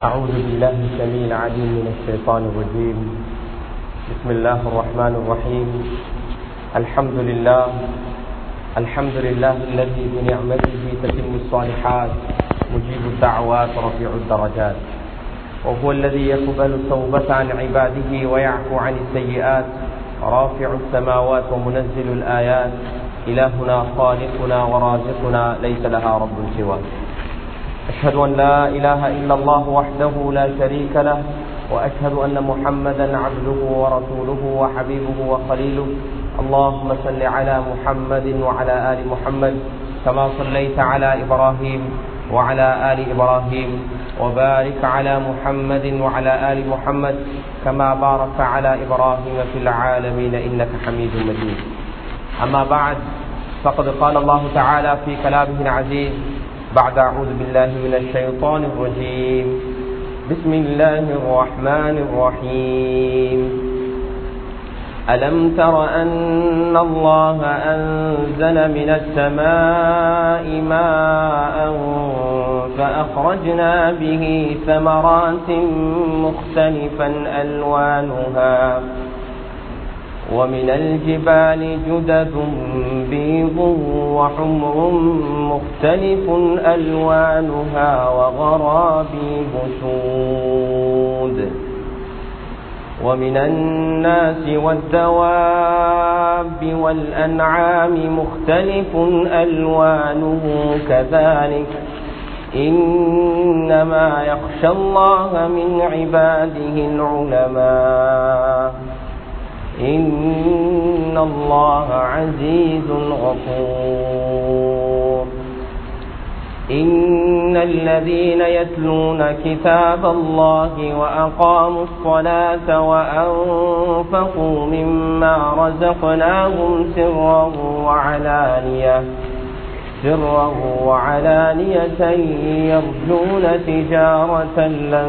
أعوذ بالله السميع العليم من الشيطان الرجيم بسم الله الرحمن الرحيم الحمد لله الحمد لله الذي بنعمته تتم الصالحات مجيب الدعوات رفيع الدرجات وهو الذي يقبل التوبة عن عباده ويعفو عن السيئات رافع السماوات ومنزل الآيات إلهنا خالقنا ورازقنا ليس لها رب سواه أشهد أن لا إله إلا الله وحده لا شريك له وأشهد أن محمدا عبده ورسوله وحبيبه وخليله اللهم صل على محمد وعلى آل محمد كما صليت على إبراهيم وعلى آل إبراهيم وبارك على محمد وعلى آل محمد كما باركت على إبراهيم في العالمين إنك حميد مجيد أما بعد فقد قال الله تعالى في كلامه العزيز بعد أعوذ بالله من الشيطان الرجيم بسم الله الرحمن الرحيم ألم تر أن الله أنزل من السماء ماء فأخرجنا به ثمرات مختلفا ألوانها ومن الجبال جدد بيض وحمر مختلف ألوانها وغرابيب سود ومن الناس والدواب والأنعام مختلف ألوانه كذلك إنما يخشى الله من عباده العلماء إن الله عزيز غفور إن الذين يتلون كتاب الله وأقاموا الصلاة وأنفقوا مما رزقناهم سرا وعلانية سرا وعلانية يرجون تجارة لن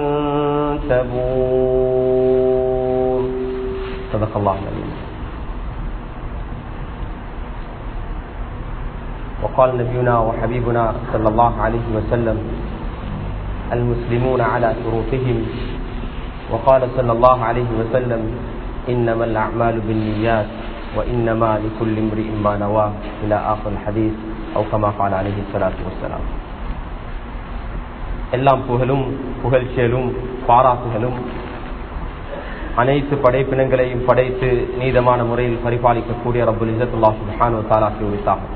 تبور صدق الله العظيم وقال نبينا وحبيبنا صلى الله عليه وسلم المسلمون على شروطهم وقال صلى الله عليه وسلم إنما الأعمال بالنيات وإنما لكل امرئ ما نواه إلى آخر الحديث أو كما قال عليه الصلاة والسلام எல்லாம் புகழும் புகழ்ச்சியலும் பாராட்டுகளும் அனைத்து படைப்பினங்களையும் படைத்து நீதமான முறையில் பரிபாலிக்கக்கூடிய ரபுல் இசத்துல்லா சுல்ஹானு தாலாக்கி உரித்தாகும்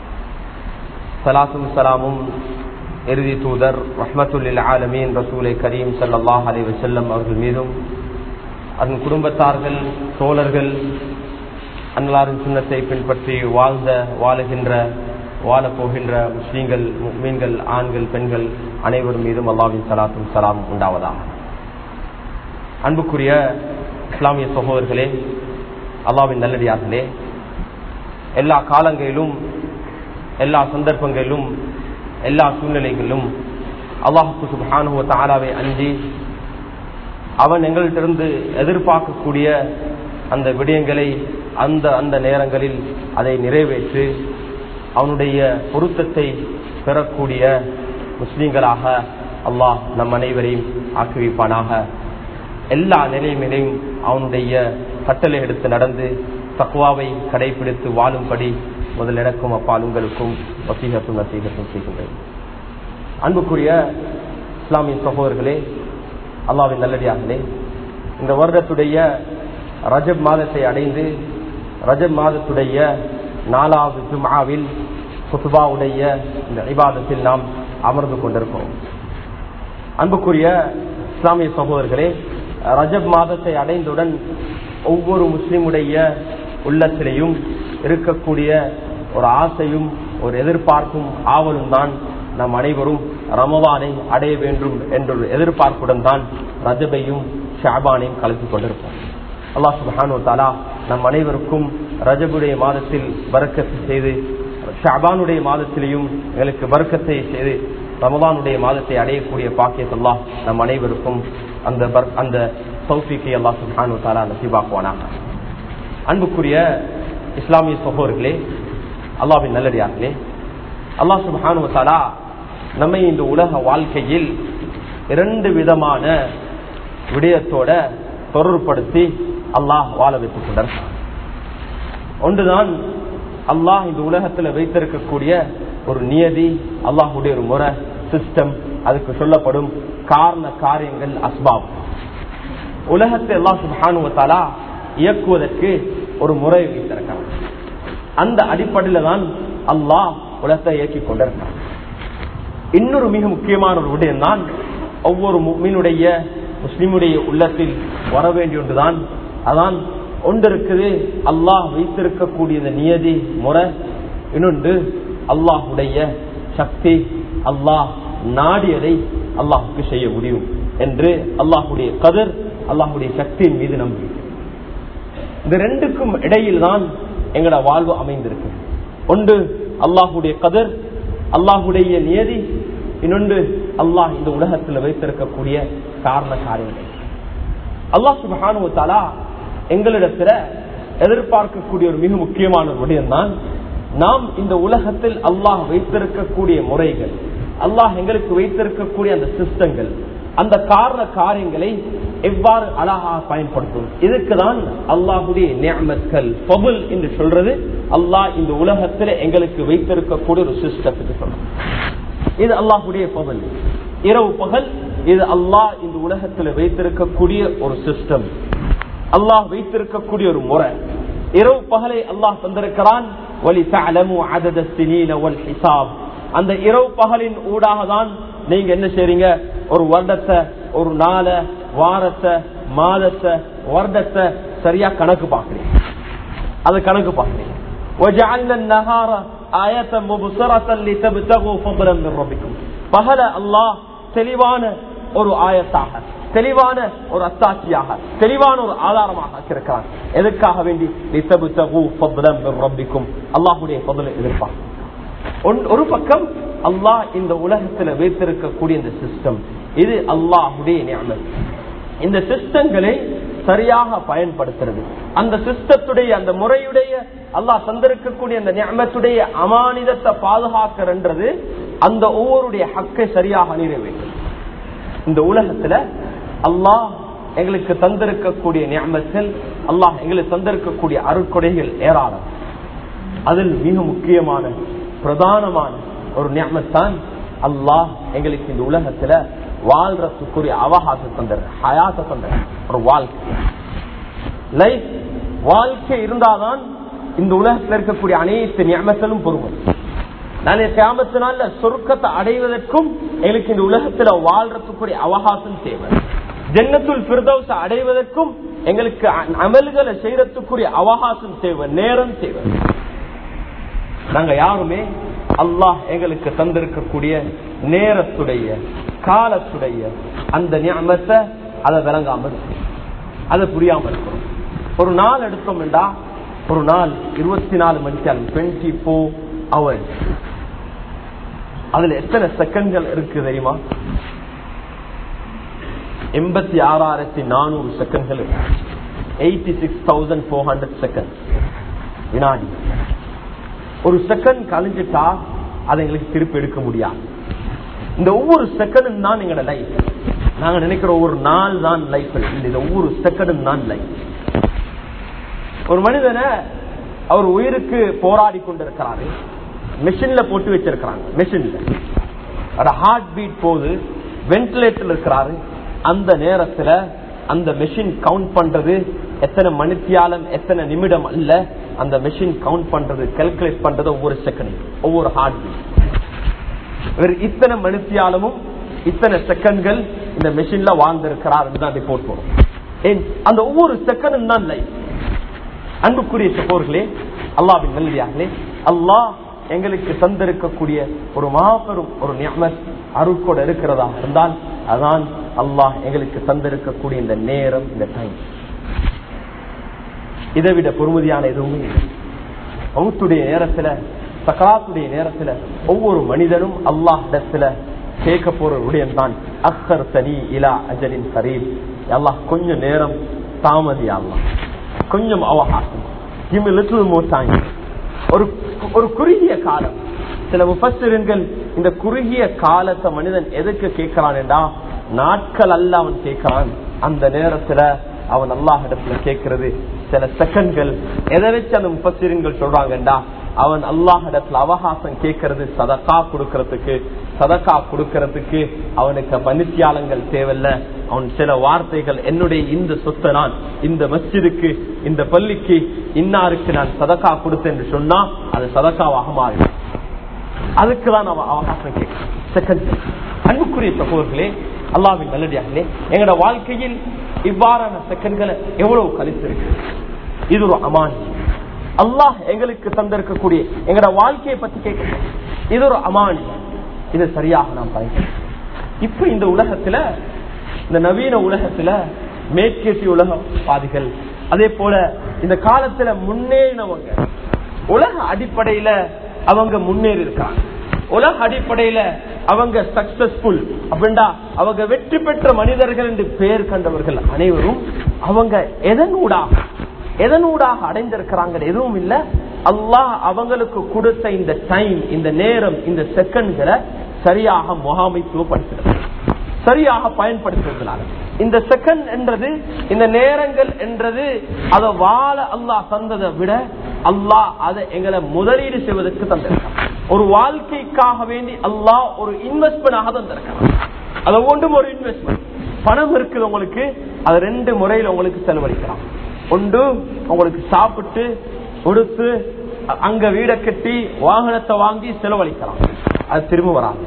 சலாத்தும் சலாமும் இறுதி தூதர் ரஹ்மத்துல்லில் ஆலமீன் ரசூலை கரீம் சல்லாஹ் அலி வசல்லம் அவர்கள் மீதும் அதன் குடும்பத்தார்கள் தோழர்கள் அன்னலாரின் சின்னத்தை பின்பற்றி வாழ்ந்த வாழுகின்ற வாழப்போகின்ற முஸ்லீம்கள் மீன்கள் ஆண்கள் பெண்கள் அனைவரும் மீதும் அல்லாவின் சலாத்தும் சலாம் உண்டாவதாக அன்புக்குரிய இஸ்லாமிய சகோதரர்களே அல்லாவின் நல்லடியார்களே எல்லா காலங்களிலும் எல்லா சந்தர்ப்பங்களிலும் எல்லா சூழ்நிலைகளிலும் அல்லாஹு சுபானுவ தாலாவை அஞ்சி அவன் எங்கள்கிட்ட எதிர்பார்க்கக்கூடிய அந்த விடயங்களை அந்த அந்த நேரங்களில் அதை நிறைவேற்று அவனுடைய பொருத்தத்தை பெறக்கூடிய முஸ்லீம்களாக அல்லாஹ் நம் அனைவரையும் ஆக்குவிப்பானாக எல்லா நிலைமையிலையும் அவனுடைய கட்டளை எடுத்து நடந்து தக்குவாவை கடைபிடித்து வாழும்படி முதல் எனக்கும் அப்பால் உங்களுக்கும் வசீகத்தும் நசீகத்தும் செய்கின்றேன் அன்புக்குரிய இஸ்லாமிய சகோதரர்களே அல்லாவின் நல்லடியார்களே இந்த வருடத்துடைய ரஜப் மாதத்தை அடைந்து ரஜப் மாதத்துடைய நாலாவது ஜுமாவில் குத்துபாவுடைய இந்த ஐபாதத்தில் நாம் அமர்ந்து கொண்டிருக்கிறோம் அன்புக்குரிய இஸ்லாமிய சகோதரர்களே ரஜப் மாதத்தை அடைந்தவுடன் ஒவ்வொரு முஸ்லிமுடைய உள்ளத்திலையும் இருக்கக்கூடிய ஒரு ஆசையும் ஒரு எதிர்பார்ப்பும் ஆவலும் தான் நம் அனைவரும் ரமவானை அடைய வேண்டும் என்ற ஒரு எதிர்பார்ப்புடன் தான் ரஜபையும் ஷாபானையும் கலந்து கொண்டிருப்போம் அல்லா சுபானு தாலா நம் அனைவருக்கும் ரஜபுடைய மாதத்தில் வரக்கத்தை செய்து ஷாபானுடைய மாதத்திலையும் எங்களுக்கு வர்க்கத்தை செய்து ரமதானுடைய மாதத்தை அடையக்கூடிய பாக்கியத்தல்லா நம் அனைவருக்கும் அந்த அந்த சௌஃபிக்கு அல்லா சுபானு தாலா நசிபாக்குவானாக அன்புக்குரிய இஸ்லாமிய சகோதர்களே அல்லாவின் நல்லடியார்களே அல்லாஹ் சுபானு தாலா நம்மை இந்த உலக வாழ்க்கையில் இரண்டு விதமான விடயத்தோட தொடர்புபடுத்தி அல்லாஹ் வாழ வைத்துக் கொண்டிருக்கிறான் ஒன்றுதான் அல்லாஹ் இந்த உலகத்துல வைத்திருக்கக்கூடிய ஒரு நியதி அல்லாஹுடைய ஒரு முறை சிஸ்டம் அதுக்கு சொல்லப்படும் காரண காரியங்கள் அஸ்பாப் உலகத்தை அல்லாஹ் சுபானுவத்தாலா இயக்குவதற்கு ஒரு முறை வைத்திருக்கிறான் அந்த அடிப்படையில தான் அல்லாஹ் உலகத்தை இயக்கி கொண்டிருக்கிறான் இன்னொரு மிக முக்கியமான ஒரு விடயம் தான் ஒவ்வொரு மீனுடைய முஸ்லிமுடைய உள்ளத்தில் வர வேண்டிய ஒன்றுதான் அதான் ஒன்று இருக்குது அல்லாஹ் வைத்திருக்கக்கூடிய இந்த நியதி முறை இன்னொன்று அல்லாஹுடைய சக்தி அல்லாஹ் நாடியதை அல்லாஹுக்கு செய்ய முடியும் என்று அல்லாஹுடைய கதிர் அல்லாஹுடைய சக்தியின் மீது நம்பிக்கை இந்த ரெண்டுக்கும் இடையில் தான் எங்களோட வாழ்வு அமைந்திருக்கு ஒன்று அல்லாஹுடைய கதிர் அல்லாஹுடைய நியதி இன்னொன்று அல்லாஹ் இந்த உலகத்தில் வைத்திருக்கக்கூடிய காரண காரியங்கள் அல்லாஹ் சுபஹானுவத்தாலா எங்களிடத்துல எதிர்பார்க்கக்கூடிய ஒரு மிக முக்கியமான ஒரு விடயம் தான் நாம் இந்த உலகத்தில் அல்லாஹ் வைத்திருக்கக்கூடிய முறைகள் அல்லாஹ் எங்களுக்கு வைத்திருக்கக்கூடிய அந்த சிஸ்டங்கள் அந்த காரண காரியங்களை எவ்வாறு அழகாக பயன்படுத்தும் இதுக்குதான் அல்லாஹுடைய நியமத்கள் பபுல் என்று சொல்றது அல்லாஹ் இந்த உலகத்தில் எங்களுக்கு வைத்திருக்கக்கூடிய ஒரு சிஸ்டத்துக்கு சொல்றோம் இது அல்லாஹுடைய பகல் இரவு பகல் இது அல்லாஹ் இந்த உலகத்தில் வைத்திருக்கக்கூடிய ஒரு சிஸ்டம் அல்லாஹ் வைத்திருக்கக்கூடிய ஒரு முறை இரவு பகலை அல்லாஹ் தந்திருக்கிறான் அந்த இரவு பகலின் ஊடாக தான் நீங்க என்ன செய்றீங்க ஒரு வருடத்தை ஒரு நாள வாரத்தை மாதத்தை வருடத்தை சரியா கணக்கு பாக்குறீங்க அது கணக்கு பாக்குறீங்க பகல அல்லாஹ் தெளிவான ஒரு ஆயத்தாக தெளிவான ஒரு அத்தாட்சியாக தெளிவான ஒரு ஆதாரமாக இருக்கிறான் எதுக்காக வேண்டி ரப்பிக்கும் அல்லாஹுடைய பதில எதிர்ப்பாங்க ஒரு பக்கம் அல்லாஹ் இந்த உலகத்துல வைத்திருக்கக்கூடிய இந்த சிஸ்டம் இது அல்லாஹுடைய நியமம் இந்த சிஸ்டங்களை சரியாக பயன்படுத்துறது அந்த சிஸ்டத்துடைய அந்த முறையுடைய அல்லாஹ் தந்திருக்கக்கூடிய அந்த நியமத்துடைய அமானிதத்தை பாதுகாக்கிறன்றது அந்த ஒவ்வொருடைய ஹக்கை சரியாக நிறைவேற்றும் இந்த உலகத்துல அல்லாஹ் எங்களுக்கு தந்திருக்கக்கூடிய நியமத்தில் அல்லாஹ் எங்களுக்கு தந்திருக்கக்கூடிய அருட்கொடைகள் ஏராளம் அதில் மிக முக்கியமான பிரதானமான ஒரு நியமத்தான் அல்லாஹ் எங்களுக்கு இந்த உலகத்துல வாழ்றதுக்குரிய அவகாசம் தந்தார் ஹயாச தந்தார் ஒரு வாழ்க்கை லைஃப் வாழ்க்கை இருந்தாதான் இந்த உலகத்தில் இருக்கக்கூடிய அனைத்து நியமத்திலும் பொறுமை நான் கிராமத்தினால சொருக்கத்தை அடைவதற்கும் எங்களுக்கு இந்த உலகத்துல வாழ்றதுக்குரிய அவகாசம் தேவை ஜென்னத்துல் பிரதோச அடைவதற்கும் எங்களுக்கு அமல்களை செய்யறதுக்குரிய அவகாசம் தேவை நேரம் தேவை நாங்க யாருமே அல்லாஹ் எங்களுக்கு தந்திருக்கக்கூடிய நேரத்துடைய காலத்துடைய அந்த ஞாபகத்தை அதை விளங்காம அதை புரியாம இருக்கிறோம் ஒரு நாள் எடுத்தோம்டா ஒரு நாள் இருபத்தி நாலு மணிக்கு டுவெண்ட்டி போர் ஹவர்ஸ் அதுல எத்தனை செகண்ட்கள் இருக்கு தெரியுமா எண்பத்தி ஆறாயிரத்தி நானூறு செகண்ட்கள் eighty six thousand four hundred second வினாடி ஒரு செகண்ட் கழிஞ்சிட்டா அதை எங்களுக்கு திருப்பி எடுக்க முடியாது இந்த ஒவ்வொரு செகண்டும் தான் எங்களோட லைஃப் நாங்க நினைக்கிற ஒவ்வொரு நாள் தான் லைஃப் இந்த ஒவ்வொரு செகண்டும் தான் லைஃப் ஒரு மனிதனை அவர் உயிருக்கு போராடி கொண்டிருக்கிறாரு மெஷின்ல போட்டு வச்சிருக்கிறாங்க மெஷின்ல ஹார்ட் பீட் போது வென்டிலேட்டர் இருக்கிறாரு அந்த நேரத்துல அந்த மெஷின் கவுண்ட் பண்றது எத்தனை மணித்தியாலம் எத்தனை நிமிடம் அல்ல அந்த மெஷின் கவுண்ட் பண்றது கால்குலேட் பண்றது ஒவ்வொரு செகண்ட் ஒவ்வொரு ஹார்ட் பீட் இவர் இத்தனை மணித்தியாலமும் இத்தனை செகண்ட்கள் இந்த மெஷின்ல வாழ்ந்திருக்கிறார் தான் ரிப்போர்ட் போறோம் ஏன் அந்த ஒவ்வொரு செகண்டும் தான் லைஃப் அன்புக்குரிய சகோர்களே அல்லாவின் நல்லியார்களே அல்லாஹ் எங்களுக்கு தந்திருக்கக்கூடிய ஒரு மாபெரும் ஒரு நியமத் அருக்கோட இருக்கிறதா இருந்தால் அதான் அல்லாஹ் எங்களுக்கு தந்திருக்கக்கூடிய இந்த நேரம் இந்த டைம் இதை விட பொறுமதியான எதுவுமே இல்லை மௌத்துடைய நேரத்துல சகாத்துடைய நேரத்துல ஒவ்வொரு மனிதனும் அல்லாஹ் இடத்துல கேட்க போற விடயம் தான் அக்சர் தனி இலா அஜலின் கரீப் அல்லாஹ் கொஞ்சம் நேரம் தாமதி அல்லாஹ் கொஞ்சம் அவகாசம் give me little more time ஒரு ஒரு குறுகிய காலம் சில முஃபஸ்ஸிரீன்கள் இந்த குறுகிய காலத்தை மனிதன் எதுக்கு கேட்கிறான் என்றா நாட்கள் அல்ல அவன் கேட்கிறான் அந்த நேரத்துல அவன் அல்லாஹ் இடத்துல கேட்கிறது சில செகண்ட்கள் எதை வச்சு அந்த முப்பசிரியங்கள் சொல்றாங்கடா அவன் அல்லாஹ் இடத்துல அவகாசம் கேட்கறது சதக்கா கொடுக்கறதுக்கு சதக்கா கொடுக்கறதுக்கு அவனுக்கு மனுஷியாளங்கள் தேவையில்ல அவன் சில வார்த்தைகள் என்னுடைய இந்த சொத்தை நான் இந்த மஸ்ஜிதுக்கு இந்த பள்ளிக்கு இன்னாருக்கு நான் சதக்கா கொடுத்தேன் என்று சொன்னா அது சதக்காவாக மாறிடும் அதுக்குதான் அவன் அவகாசம் கேட்கிறான் செகண்ட் அன்புக்குரிய சகோதரர்களே அல்லாவின் நல்லடியார்களே எங்களோட வாழ்க்கையில் இவ்வாறான செகண்ட்களை எவ்வளவு கழித்திருக்கு இது ஒரு அமானி அல்லாஹ் எங்களுக்கு தந்திருக்கக்கூடிய எங்களோட வாழ்க்கையை பத்தி கேட்க இது ஒரு அமானி இது சரியாக நாம் பயன்படுத்த இப்ப இந்த உலகத்துல இந்த நவீன உலகத்துல மேற்கேசிய உலகவாதிகள் அதே போல இந்த காலத்துல முன்னேறினவங்க உலக அடிப்படையில அவங்க முன்னேறி இருக்காங்க உலக அடிப்படையில அவங்க சக்சஸ்ஃபுல் அப்படின்டா அவங்க வெற்றி பெற்ற மனிதர்கள் என்று பெயர் கண்டவர்கள் அனைவரும் அவங்க எதனூடாக எதனூடாக அடைந்திருக்கிறாங்க எதுவும் இல்ல அல்லாஹ் அவங்களுக்கு கொடுத்த இந்த டைம் இந்த நேரம் இந்த செகண்ட்களை சரியாக முகாமைத்துவப்படுத்துறது சரியாக பயன்படுத்துவதனால இந்த செகண்ட் என்றது இந்த நேரங்கள் என்றது அதை வாழ அல்லாஹ் தந்ததை விட அல்லாஹ் அதை எங்களை முதலீடு செய்வதற்கு தந்திருக்கான் ஒரு வாழ்க்கைக்காக வேண்டி அல்லாஹ் ஒரு இன்வெஸ்ட்மெண்டாக தந்திருக்கான் அதை ஒன்றும் ஒரு இன்வெஸ்ட்மெண்ட் பணம் இருக்குது உங்களுக்கு அது ரெண்டு முறையில் உங்களுக்கு செலவழிக்கலாம் ஒன்று உங்களுக்கு சாப்பிட்டு கொடுத்து அங்க வீடை கட்டி வாகனத்தை வாங்கி செலவழிக்கலாம் அது திரும்ப வராது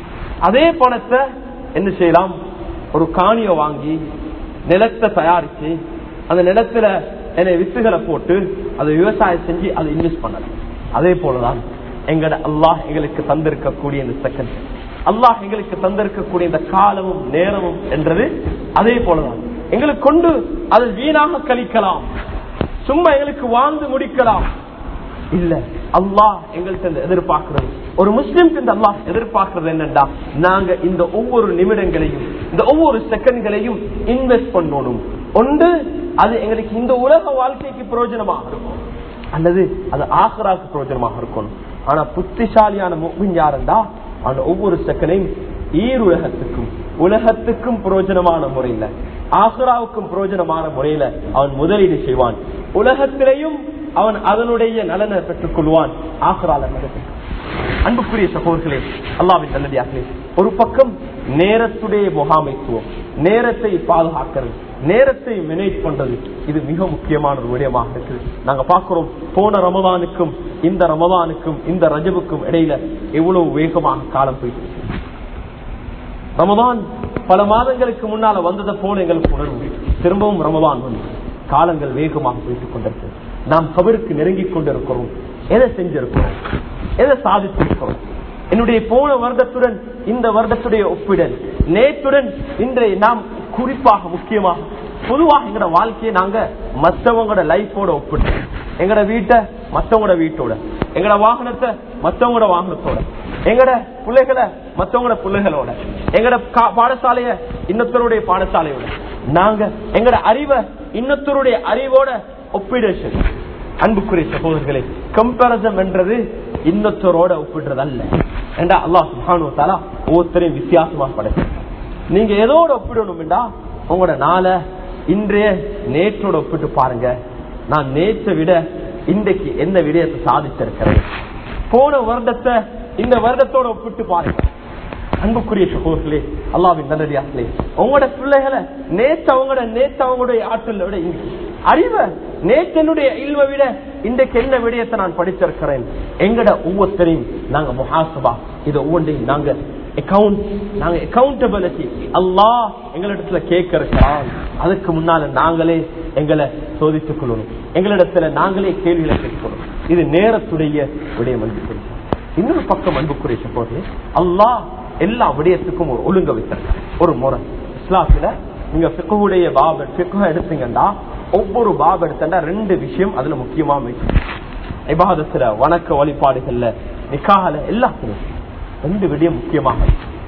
அதே பணத்தை என்ன செய்யலாம் ஒரு காணியை வாங்கி நிலத்தை தயாரிச்சு அந்த நிலத்துல என்ன வித்துகளை போட்டு அதை விவசாயம் செஞ்சு அதை இன்வெஸ்ட் பண்ணலாம் அதே போலதான் எங்கட அல்லாஹ் எங்களுக்கு தந்திருக்கக்கூடிய இந்த செகண்ட் அல்லாஹ் எங்களுக்கு தந்திருக்கக்கூடிய இந்த காலமும் நேரமும் என்றது அதே போலதான் எங்களுக்கு கொண்டு அது வீணாக கழிக்கலாம் சும்மா எங்களுக்கு வாழ்ந்து முடிக்கலாம் இல்ல அல்லாஹ் எங்கள்கிட்ட எதிர்பார்க்கிறது ஒரு முஸ்லிம் அல்லாஹ் எதிர்பார்க்கிறது என்னண்டா நாங்க இந்த ஒவ்வொரு நிமிடங்களையும் இந்த ஒவ்வொரு செகண்ட்களையும் இன்வெஸ்ட் பண்ணணும் ஒன்று அது எங்களுக்கு இந்த உலக வாழ்க்கைக்கு பிரயோஜனமாக இருக்கும் அல்லது அது ஆசராக்கு பிரயோஜனமாக இருக்கணும் ஆனா புத்திசாலியான முக்மின் யாருண்டா அந்த ஒவ்வொரு செகண்டையும் ஈருலகத்துக்கும் உலகத்துக்கும் பிரயோஜனமான முறையில ஆசுராவுக்கும் பிரயோஜனமான முறையில அவன் முதலீடு செய்வான் உலகத்திலேயும் அவன் அதனுடைய நலனை பெற்றுக் கொள்வான் ஆசுரால அன்புக்குரிய சகோதரர்களே அல்லாவின் நல்லதியார்களே ஒரு பக்கம் நேரத்துடைய முகாமைத்துவம் நேரத்தை பாதுகாக்கிறது நேரத்தை மேனேஜ் பண்றது இது மிக முக்கியமான ஒரு விடயமாக இருக்குது நாங்க பாக்குறோம் போன ரமதானுக்கும் இந்த ரமதானுக்கும் இந்த ரஜபுக்கும் இடையில எவ்வளவு வேகமாக காலம் போயிட்டு ரமதான் பல மாதங்களுக்கு முன்னால வந்ததை போல எங்களுக்கு உணர்வு திரும்பவும் ரமதான் வந்து காலங்கள் வேகமாக போயிட்டுக் கொண்டிருக்கு நாம் கபருக்கு நெருங்கிக் கொண்டிருக்கிறோம் எதை செஞ்சிருக்கிறோம் எதை சாதித்திருக்கிறோம் என்னுடைய போன வருடத்துடன் இந்த வருடத்துடைய ஒப்பிடல் நேற்றுடன் இன்றைய நாம் குறிப்பாக முக்கியமாக பொதுவாக எங்களோட வாழ்க்கையை நாங்க மற்றவங்களோட லைஃபோட ஒப்பிட்டோம் எங்கட வீட்டை மத்தவங்களோட வீட்டோட எங்கட வாகனத்தை மத்தவங்களோட வாகனத்தோட எங்கட பிள்ளைகளை மத்தவங்களோட பிள்ளைகளோட எங்கட பாடசாலைய இன்னொருத்தருடைய பாடசாலையோட நாங்க எங்கட அறிவை இன்னொருத்தருடைய அறிவோட ஒப்பிடேஷன் அன்புக்குரிய சகோதரர்களே கம்பேரிசன் என்றது இன்னொருத்தரோட ஒப்பிடுறது அல்ல ஏண்டா அல்லாஹ் சுபானு தாலா ஒவ்வொருத்தரையும் வித்தியாசமா படைச்சு நீங்க எதோட ஒப்பிடணும்டா உங்களோட நாளை இன்றைய நேற்றோட ஒப்பிட்டு பாருங்க நான் நேற்றை விட இன்றைக்கு என்ன விடயத்தை சாதிச்சிருக்கிறேன் போன வருடத்தை இந்த வருடத்தோட ஒப்பிட்டு பாருங்க அன்புக்குரிய சகோதரர்களே அல்லாவின் நல்லடியார்களே உங்களோட பிள்ளைகளை நேற்று அவங்களோட நேற்று அவங்களுடைய ஆற்றலை விட அறிவை நேற்றனுடைய இல்வை விட இன்றைக்கு என்ன விடயத்தை நான் படிச்சிருக்கிறேன் எங்கட ஒவ்வொருத்தரையும் நாங்க முகாசபா இது ஒவ்வொன்றையும் நாங்க அக்கௌண்ட் நாங்க அக்கௌண்டபிலிட்டி அல்லாஹ் எங்களிடத்துல கேட்க இருக்கிறான் அதுக்கு முன்னால நாங்களே எங்களை சோதித்துக் கொள்ளணும் எங்களிடத்துல நாங்களே கேள்விகளை கேட்கணும் இது நேரத்துடைய விடயம் அன்புக்குரிய இன்னொரு பக்கம் அன்புக்குரிய சப்போது அல்லாஹ் எல்லா விடயத்துக்கும் ஒரு ஒழுங்க வைத்திருக்க ஒரு முறை இஸ்லாத்துல நீங்க பிக்குடைய பாப பிக்கு எடுத்தீங்கன்னா ஒவ்வொரு பாப எடுத்தா ரெண்டு விஷயம் அதுல முக்கியமா விவாதத்துல வணக்க வழிபாடுகள்ல நிக்கால எல்லாத்துலயும் ரெண்டு விடயம் முக்கியமாக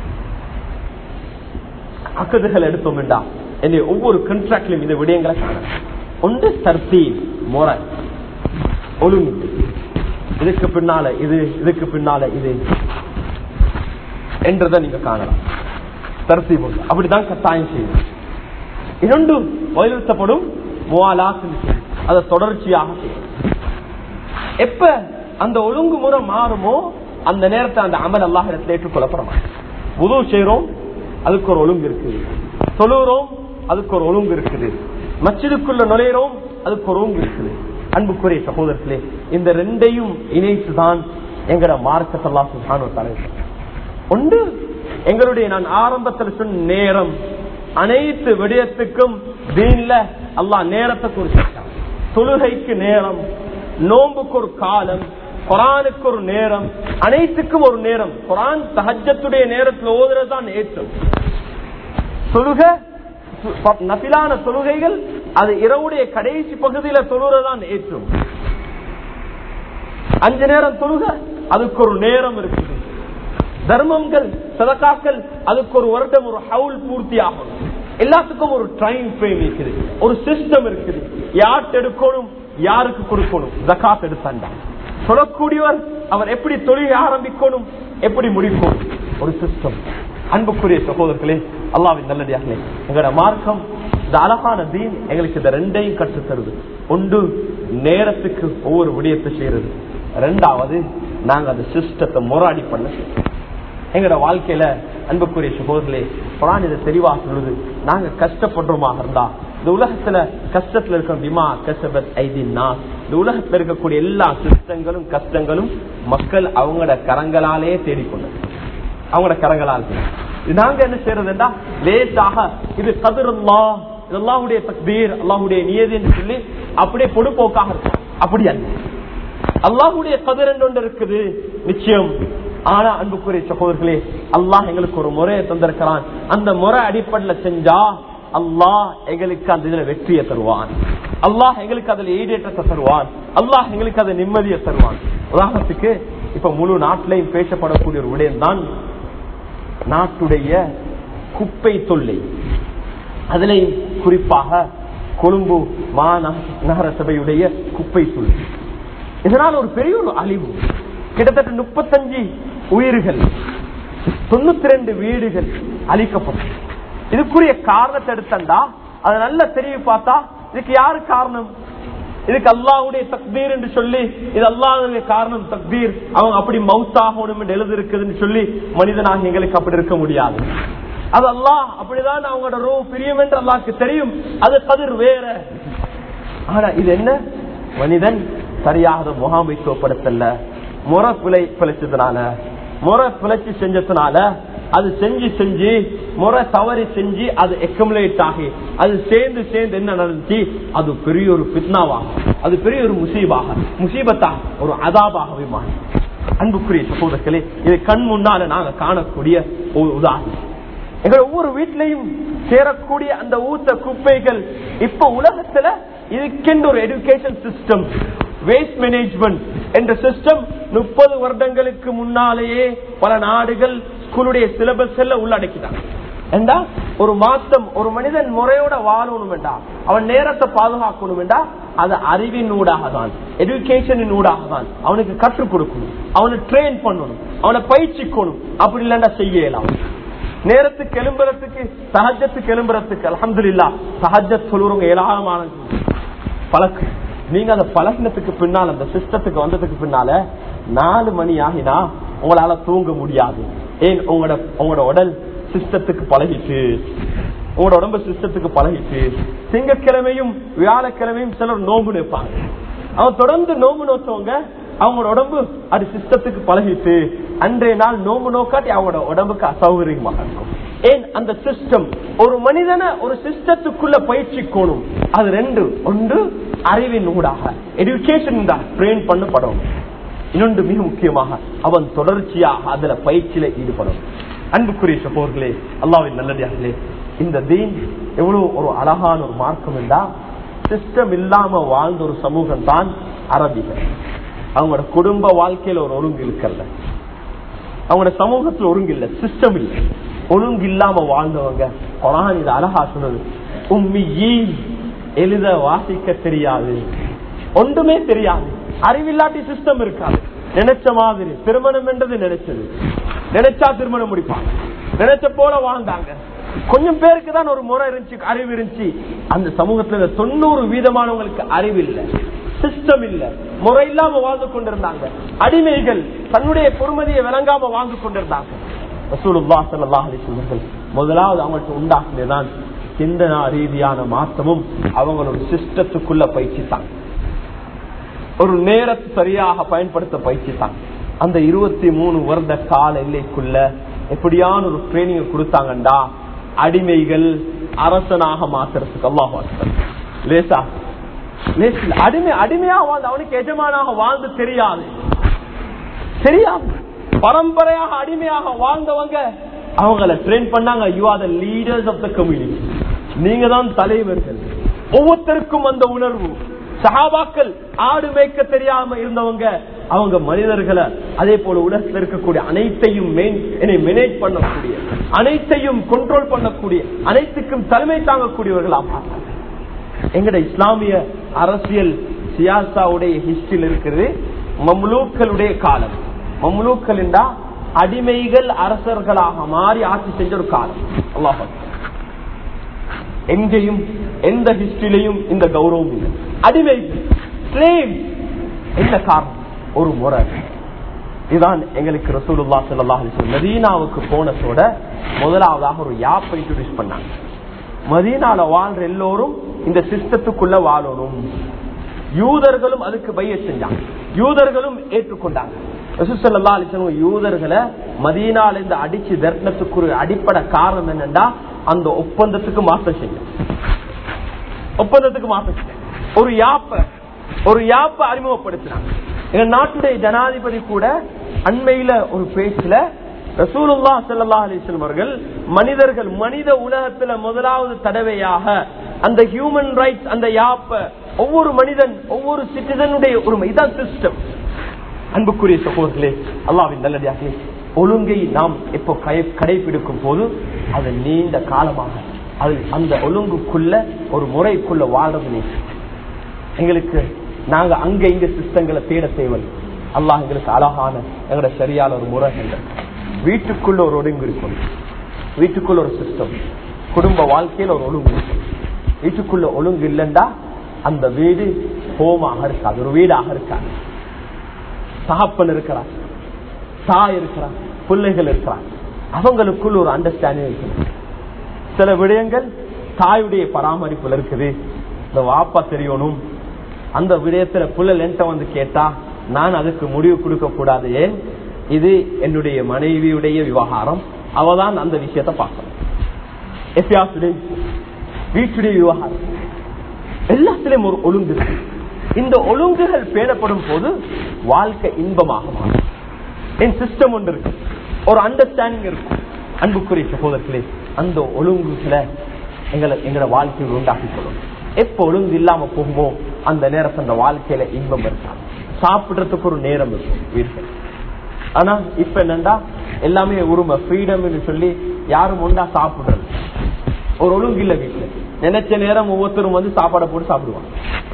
அக்கதுகள் எடுத்தோம்டா என்னை ஒவ்வொரு கண்ட்ராக்ட்லயும் இந்த விடயங்களை காணலாம் ஒன்று தர்த்தீன் முறை ஒழுங்கு இதுக்கு பின்னால இது இதுக்கு பின்னால இது என்றதை நீங்க காணலாம் தரத்தீபு அப்படிதான் கட்டாயம் செய்யும் இரண்டு வலியுறுத்தப்படும் முவாலாத்து அதை தொடர்ச்சியாக செய்யும் எப்ப அந்த ஒழுங்குமுறை மாறுமோ அந்த நேரத்தை அந்த அமல் அல்லாஹ் இடத்துல ஏற்றுக்கொள்ளப்பட மாட்டோம் உதவு செய்யறோம் அதுக்கு ஒரு ஒழுங்கு இருக்குது தொழுகிறோம் அதுக்கு ஒரு ஒழுங்கு இருக்குது மச்சிதுக்குள்ள நுழையிறோம் அதுக்கு ஒரு ஒழுங்கு இருக்குது அன்புக்குரிய சகோதரர்களே இந்த ரெண்டையும் இணைத்துதான் எங்கட மார்க்கத்தல்லா சுல்தான் தலைவர் ஒன்று எங்களுடைய நான் ஆரம்பத்தில் சொன்ன நேரம் அனைத்து விடயத்துக்கும் தீன்ல அல்லாஹ் நேரத்தை குறிச்சிட்டான் தொழுகைக்கு நேரம் நோம்புக்கு ஒரு காலம் குரானுக்கு ஒரு நேரம் அனைத்துக்கும் ஒரு நேரம் குரான் தஹஜத்துடைய நேரத்தில் ஓதுறதுதான் ஏற்றம் தொழுக நபிலான தொழுகைகள் அது இரவுடைய கடைசி பகுதியில தொழுறதான் ஏற்றும் அஞ்சு நேரம் தொழுக அதுக்கு ஒரு நேரம் இருக்குது தர்மங்கள் சதக்காக்கள் அதுக்கு ஒரு வருடம் ஒரு ஹவுல் பூர்த்தி ஆகும் எல்லாத்துக்கும் ஒரு டைம் ஃப்ரேம் இருக்குது ஒரு சிஸ்டம் இருக்குது யார்ட்டு எடுக்கணும் யாருக்கு கொடுக்கணும் ஜக்காத் எடுத்தாண்டா சொல்லக்கூடியவர் அவர் எப்படி தொழில் ஆரம்பிக்கணும் எப்படி முடிக்கணும் ஒரு சிஸ்டம் அன்புக்குரிய சகோதரர்களே அல்லாவின் நல்லடியார்களே எங்களோட மார்க்கம் இந்த அழகான தீன் எங்களுக்கு இந்த ரெண்டையும் கற்றுத் தருது ஒன்று நேரத்துக்கு ஒவ்வொரு விடயத்தை செய்யறது ரெண்டாவது நாங்க அந்த சிஸ்டத்தை முறாடி பண்ண எங்களோட வாழ்க்கையில அன்புக்குரிய சகோதரர்களே குரான் இதை தெளிவா சொல்லுது நாங்க கஷ்டப்படுறோமாக இருந்தா இந்த உலகத்துல கஷ்டத்துல இருக்க பிமா கசபத் ஐதின்னா இந்த உலகத்துல இருக்கக்கூடிய எல்லா சிஸ்டங்களும் கஷ்டங்களும் மக்கள் அவங்களோட கரங்களாலே தேடிக்கொண்டது அவங்களோட கரங்களால் இது நாங்க என்ன செய்யறதுன்னா லேசாக இது கதிரல்லா இது அல்லாஹுடைய தக்பீர் அல்லாஹுடைய நியதி என்று சொல்லி அப்படியே பொடுப்போக்காக இருக்கும் அப்படி அல்ல அல்லாஹுடைய கதிர் என்று ஒன்று இருக்குது நிச்சயம் ஆனா அன்புக்குரிய சகோதரர்களே அல்லாஹ் எங்களுக்கு ஒரு முறையை தந்திருக்கிறான் அந்த முறை அடிப்படையில் செஞ்சா அல்லாஹ் எங்களுக்கு அந்த இதுல வெற்றியை தருவான் அல்லாஹ் எங்களுக்கு அதுல ஈடேற்றத்தை தருவான் அல்லாஹ் எங்களுக்கு அதை நிம்மதியை தருவான் உதாரணத்துக்கு இப்ப முழு நாட்டிலையும் பேசப்படக்கூடிய ஒரு விடயம் தான் நாட்டுடைய குப்பை தொல்லை அதிலையும் குறிப்பாக கொழும்பு மாநகர சபையுடைய குப்பை தொல்லை இதனால் ஒரு பெரிய ஒரு அழிவு கிட்டத்தட்ட முப்பத்தஞ்சு உயிர்கள் தொண்ணூத்தி ரெண்டு வீடுகள் அழிக்கப்படும் இதுக்குரிய காரணத்தை எடுத்தண்டா அதை நல்ல தெரிவி பார்த்தா இதுக்கு யாரு காரணம் இதுக்கு அல்லாவுடைய தக்பீர் என்று சொல்லி இது அல்லாவுடைய காரணம் தக்பீர் அவங்க அப்படி மவுத்தாகணும் என்று எழுதி இருக்குதுன்னு சொல்லி மனிதனாக எங்களுக்கு அப்படி இருக்க முடியாது அது அல்லாஹ் அப்படிதான் அவங்களோட ரோ பிரியம் என்று அல்லாக்கு தெரியும் அது கதிர் வேற ஆனா இது என்ன மனிதன் சரியாக முகாமைத்துவப்படுத்தல முறை பிழை பிழைச்சதுனால முறை பிழைச்சி செஞ்சதுனால அது செஞ்சு செஞ்சு முறை தவறி செஞ்சு அது எக்கமுலேட் ஆகி அது சேர்ந்து சேர்ந்து என்ன நடந்துச்சு அது பெரிய ஒரு பித்னாவாக அது பெரிய ஒரு முசீபாக முசீபத்தாக ஒரு அதாபாகவே மாறி அன்புக்குரிய சகோதரர்களே இது கண் முன்னால நாங்க காணக்கூடிய ஒரு உதாரணம் எங்க ஒவ்வொரு வீட்டிலையும் சேரக்கூடிய அந்த ஊத்த குப்பைகள் இப்ப உலகத்துல இதுக்கென்று ஒரு எடுகேஷன் சிஸ்டம் வேஸ்ட் மேனேஜ்மெண்ட் என்ற சிஸ்டம் முப்பது வருடங்களுக்கு முன்னாலேயே பல நாடுகள் ஸ்கூலுடைய சிலபஸ் எல்லாம் உள்ளடக்கிட்டாங்க ஏண்டா ஒரு மாத்தம் ஒரு மனிதன் முறையோட வாழணும் வேண்டா அவன் நேரத்தை பாதுகாக்கணும் வேண்டா அது அறிவின் ஊடாக தான் எஜுகேஷனின் ஊடாக தான் அவனுக்கு கற்றுக் கொடுக்கணும் அவனை ட்ரெயின் பண்ணணும் அவனை பயிற்சிக்கணும் அப்படி இல்லைன்னா செய்யலாம் நேரத்துக்கு எழும்புறதுக்கு சஹஜத்துக்கு எழும்புறதுக்கு அலமது இல்லா சஹஜத் சொல்லுறவங்க ஏராளமான பழக்கு நீங்க அந்த பழகினத்துக்கு பின்னால் அந்த சிஸ்டத்துக்கு வந்ததுக்கு பின்னால நாலு மணி ஆகினா உங்களால தூங்க முடியாது ஏன் உங்களோட உங்களோட உடல் சிஸ்டத்துக்கு பழகிட்டு உங்களோட உடம்பு சிஸ்டத்துக்கு பழகிட்டு திங்கக்கிழமையும் வியாழக்கிழமையும் சிலர் நோம்பு நிற்பாங்க அவன் தொடர்ந்து நோம்பு நோச்சவங்க அவங்களோட உடம்பு அது சிஸ்டத்துக்கு பழகிட்டு அன்றைய நாள் நோம்பு நோக்காட்டி அவங்களோட உடம்புக்கு அசௌகரியமாக இருக்கும் ஏன் அந்த சிஸ்டம் ஒரு மனிதனை ஒரு சிஸ்டத்துக்குள்ள பயிற்சிக்கணும் அது ரெண்டு ஒன்று அறிவின் ஊடாக எஜுகேஷன் ட்ரெயின் பண்ணப்படும் இன்னொன்று மிக முக்கியமாக அவன் தொடர்ச்சியாக அதுல பயிற்சியில ஈடுபடும் அன்புக்குரிய சகோதர்களே அல்லாவின் நல்லடியார்களே இந்த தீன் எவ்வளவு ஒரு அழகான ஒரு மார்க்கம் என்றா சிஸ்டம் இல்லாம வாழ்ந்த ஒரு சமூகம் தான் அரபிகள் அவங்களோட குடும்ப வாழ்க்கையில ஒரு ஒழுங்கு இருக்கல அவங்களோட சமூகத்துல ஒழுங்கு இல்ல சிஸ்டம் இல்ல ஒழுங்கு இல்லாம வாழ்ந்தவங்க குரான் இது அழகா சொன்னது உம்மி எழுத வாசிக்க தெரியாது ஒன்றுமே தெரியாது அறிவில்லாட்டி சிஸ்டம் இருக்காது நினைச்ச மாதிரி திருமணம் என்றது நினைச்சது நினைச்சா திருமணம் முடிப்பாங்க நினைச்ச போல வாழ்ந்தாங்க கொஞ்சம் பேருக்கு தான் ஒரு முறை இருந்துச்சு அறிவு இருந்துச்சு அந்த சமூகத்துல தொண்ணூறு வீதமானவங்களுக்கு அறிவு இல்லை சிஸ்டம் இல்ல முறை இல்லாம வாழ்ந்து கொண்டிருந்தாங்க அடிமைகள் தன்னுடைய பொறுமதியை விளங்காம வாழ்ந்து கொண்டிருந்தாங்க ரசூலுல்லாஹ் ஸல்லல்லாஹு அலைஹி வஸல்லம் முதலாவது அவங்கள்ட்ட உண்டாக்குனதுதான் சிந்தனா ரீதியான மாற்றமும் அவங்களோட சிஸ்டத்துக்குள்ள பயிற்சித்தாங்க ஒரு நேரத்தை சரியாக பயன்படுத்த பயிற்சித்தாங்க அந்த இருபத்தி மூணு வருட கால எல்லைக்குள்ள எப்படியான ஒரு ட்ரைனிங் கொடுத்தாங்கண்டா அடிமைகள் அரசனாக மாத்துறதுக்கு அல்லாஹ் லேசா லேசில் அடிமை அடிமையா வாழ்ந்து அவனுக்கு எஜமானாக வாழ்ந்து தெரியாது தெரியாது பரம்பரையாக அடிமையாக வாழ்ந்தவங்க அவங்கள ட்ரெயின் பண்ணாங்க you are the leaders of the community நீங்க தான் தலைவர்கள் ஒவ்வொருத்தருக்கும் அந்த உணர்வு சஹாபாக்கள் ஆடு மேய்க்க தெரியாம இருந்தவங்க அவங்க மனிதர்களை அதே போல உலகத்தில் இருக்கக்கூடிய அனைத்தையும் மேனேஜ் பண்ணக்கூடிய அனைத்தையும் கண்ட்ரோல் பண்ணக்கூடிய அனைத்துக்கும் தலைமை தாங்கக்கூடியவர்களாக பார்த்தாங்க எங்கட இஸ்லாமிய அரசியல் சியாசாவுடைய ஹிஸ்டரியில் இருக்கிறது மம்லூக்களுடைய காலம் மம்லூக்கள் என்றா அடிமைகள் அரசர்களாக மாறி ஆட்சி செஞ்ச ஒரு காலம் அல்லாஹ் எங்கேயும் எந்த ஹிஸ்டரியிலையும் இந்த கௌரவம் இல்லை அடிமைகள் slave. என்ன காரணம் ஒரு முறை இதுதான் எங்களுக்கு ரசூலுல்லா ஸல்லல்லாஹு அலைஹி வஸல்லம் மதீனாவுக்கு போனதோட முதலாவதாக ஒரு யாப்பை இன்ட்ரோடியூஸ் பண்ணாங்க மதீனால வாழ்ற எல்லோரும் இந்த சிஸ்டத்துக்குள்ள வாழணும் யூதர்களும் அதுக்கு பைய செஞ்சாங்க யூதர்களும் ஏற்றுக்கொண்டாங்க ரசூலுல்லாஹி அலைஹி வஸல்லம் யூதர்களை மதீனால இருந்து அடிச்சு தர்ணத்துக்கு ஒரு அடிப்படை காரணம் என்னன்னா அந்த ஒப்பந்தத்துக்கு மாற்றம் செய்யும் ஒப்பந்தத்துக்கு மாற்றம் செய்யும் ஒரு யாப்ப ஒரு யாப்ப அறிமுகப்படுத்தினாங்க எங்க நாட்டுடைய ஜனாதிபதி கூட அண்மையில ஒரு பேச்சுல ரசூலுல்லா சல்லா அலிஸ்லம் அவர்கள் மனிதர்கள் மனித உலகத்துல முதலாவது தடவையாக அந்த ஹியூமன் ரைட்ஸ் அந்த யாப்ப ஒவ்வொரு மனிதன் ஒவ்வொரு சிட்டிசனுடைய உரிமை இதான் சிஸ்டம் அன்புக்குரிய சகோதரர்களே அல்லாவின் நல்லடியாக ஒழுங்கை நாம் எப்போ கடைபிடிக்கும் போது அது நீண்ட காலமாக அது அந்த ஒழுங்குக்குள்ள ஒரு முறைக்குள்ள வாழ்றது நீ எங்களுக்கு நாங்க அங்க இங்க சிஸ்டங்களை தேட தேவை அல்லாஹ் எங்களுக்கு அழகான எங்களோட சரியான ஒரு முறை வீட்டுக்குள்ள ஒரு ஒழுங்கு இருக்கும் வீட்டுக்குள்ள ஒரு சிஸ்டம் குடும்ப வாழ்க்கையில ஒரு ஒழுங்கு இருக்கும் வீட்டுக்குள்ள ஒழுங்கு இல்லைண்டா அந்த வீடு ஹோமாக இருக்காது ஒரு வீடாக இருக்காது தகப்பன் இருக்கிறார் தாய் இருக்கிறார் பிள்ளைகள் இருக்கிறார் அவங்களுக்குள்ள ஒரு அண்டர்ஸ்டாண்டிங் இருக்குது சில விடயங்கள் தாயுடைய பராமரிப்புல இருக்குது இந்த வாப்பா தெரியணும் அந்த விடயத்துல புள்ள என்கிட்ட வந்து கேட்டா நான் அதுக்கு முடிவு கொடுக்க கூடாது ஏன் இது என்னுடைய மனைவியுடைய விவகாரம் அவதான் அந்த விஷயத்த பார்க்கணும் எப்பயாச்சுடைய வீட்டுடைய விவகாரம் எல்லாத்திலையும் ஒரு ஒழுங்கு இருக்கு இந்த ஒழுங்குகள் பேணப்படும் போது வாழ்க்கை இன்பமாக மாறும் என் சிஸ்டம் ஒன்று இருக்கு ஒரு அண்டர்ஸ்டாண்டிங் இருக்கும் அன்புக்குரிய சகோதரர்களே அந்த ஒழுங்குகளை எங்களை எங்களோட வாழ்க்கையில் உண்டாக்கி கொள்ளணும் எப்ப ஒழுங்கு இல்லாம போகுமோ அந்த நேரத்தை அந்த வாழ்க்கையில இன்பம் இருக்காது சாப்பிடுறதுக்கு ஒரு நேரம் இருக்கும் வீட்டில் ஆனா இப்ப என்னண்டா எல்லாமே உரிமை ஃப்ரீடம் சொல்லி யாரும் ஒன்றா சாப்பிடுறது ஒரு ஒழுங்கு இல்ல வீட்டுல நினைச்ச நேரம் ஒவ்வொருத்தரும் வந்து சாப்பாடை போட்டு சாப்பிடுவாங்க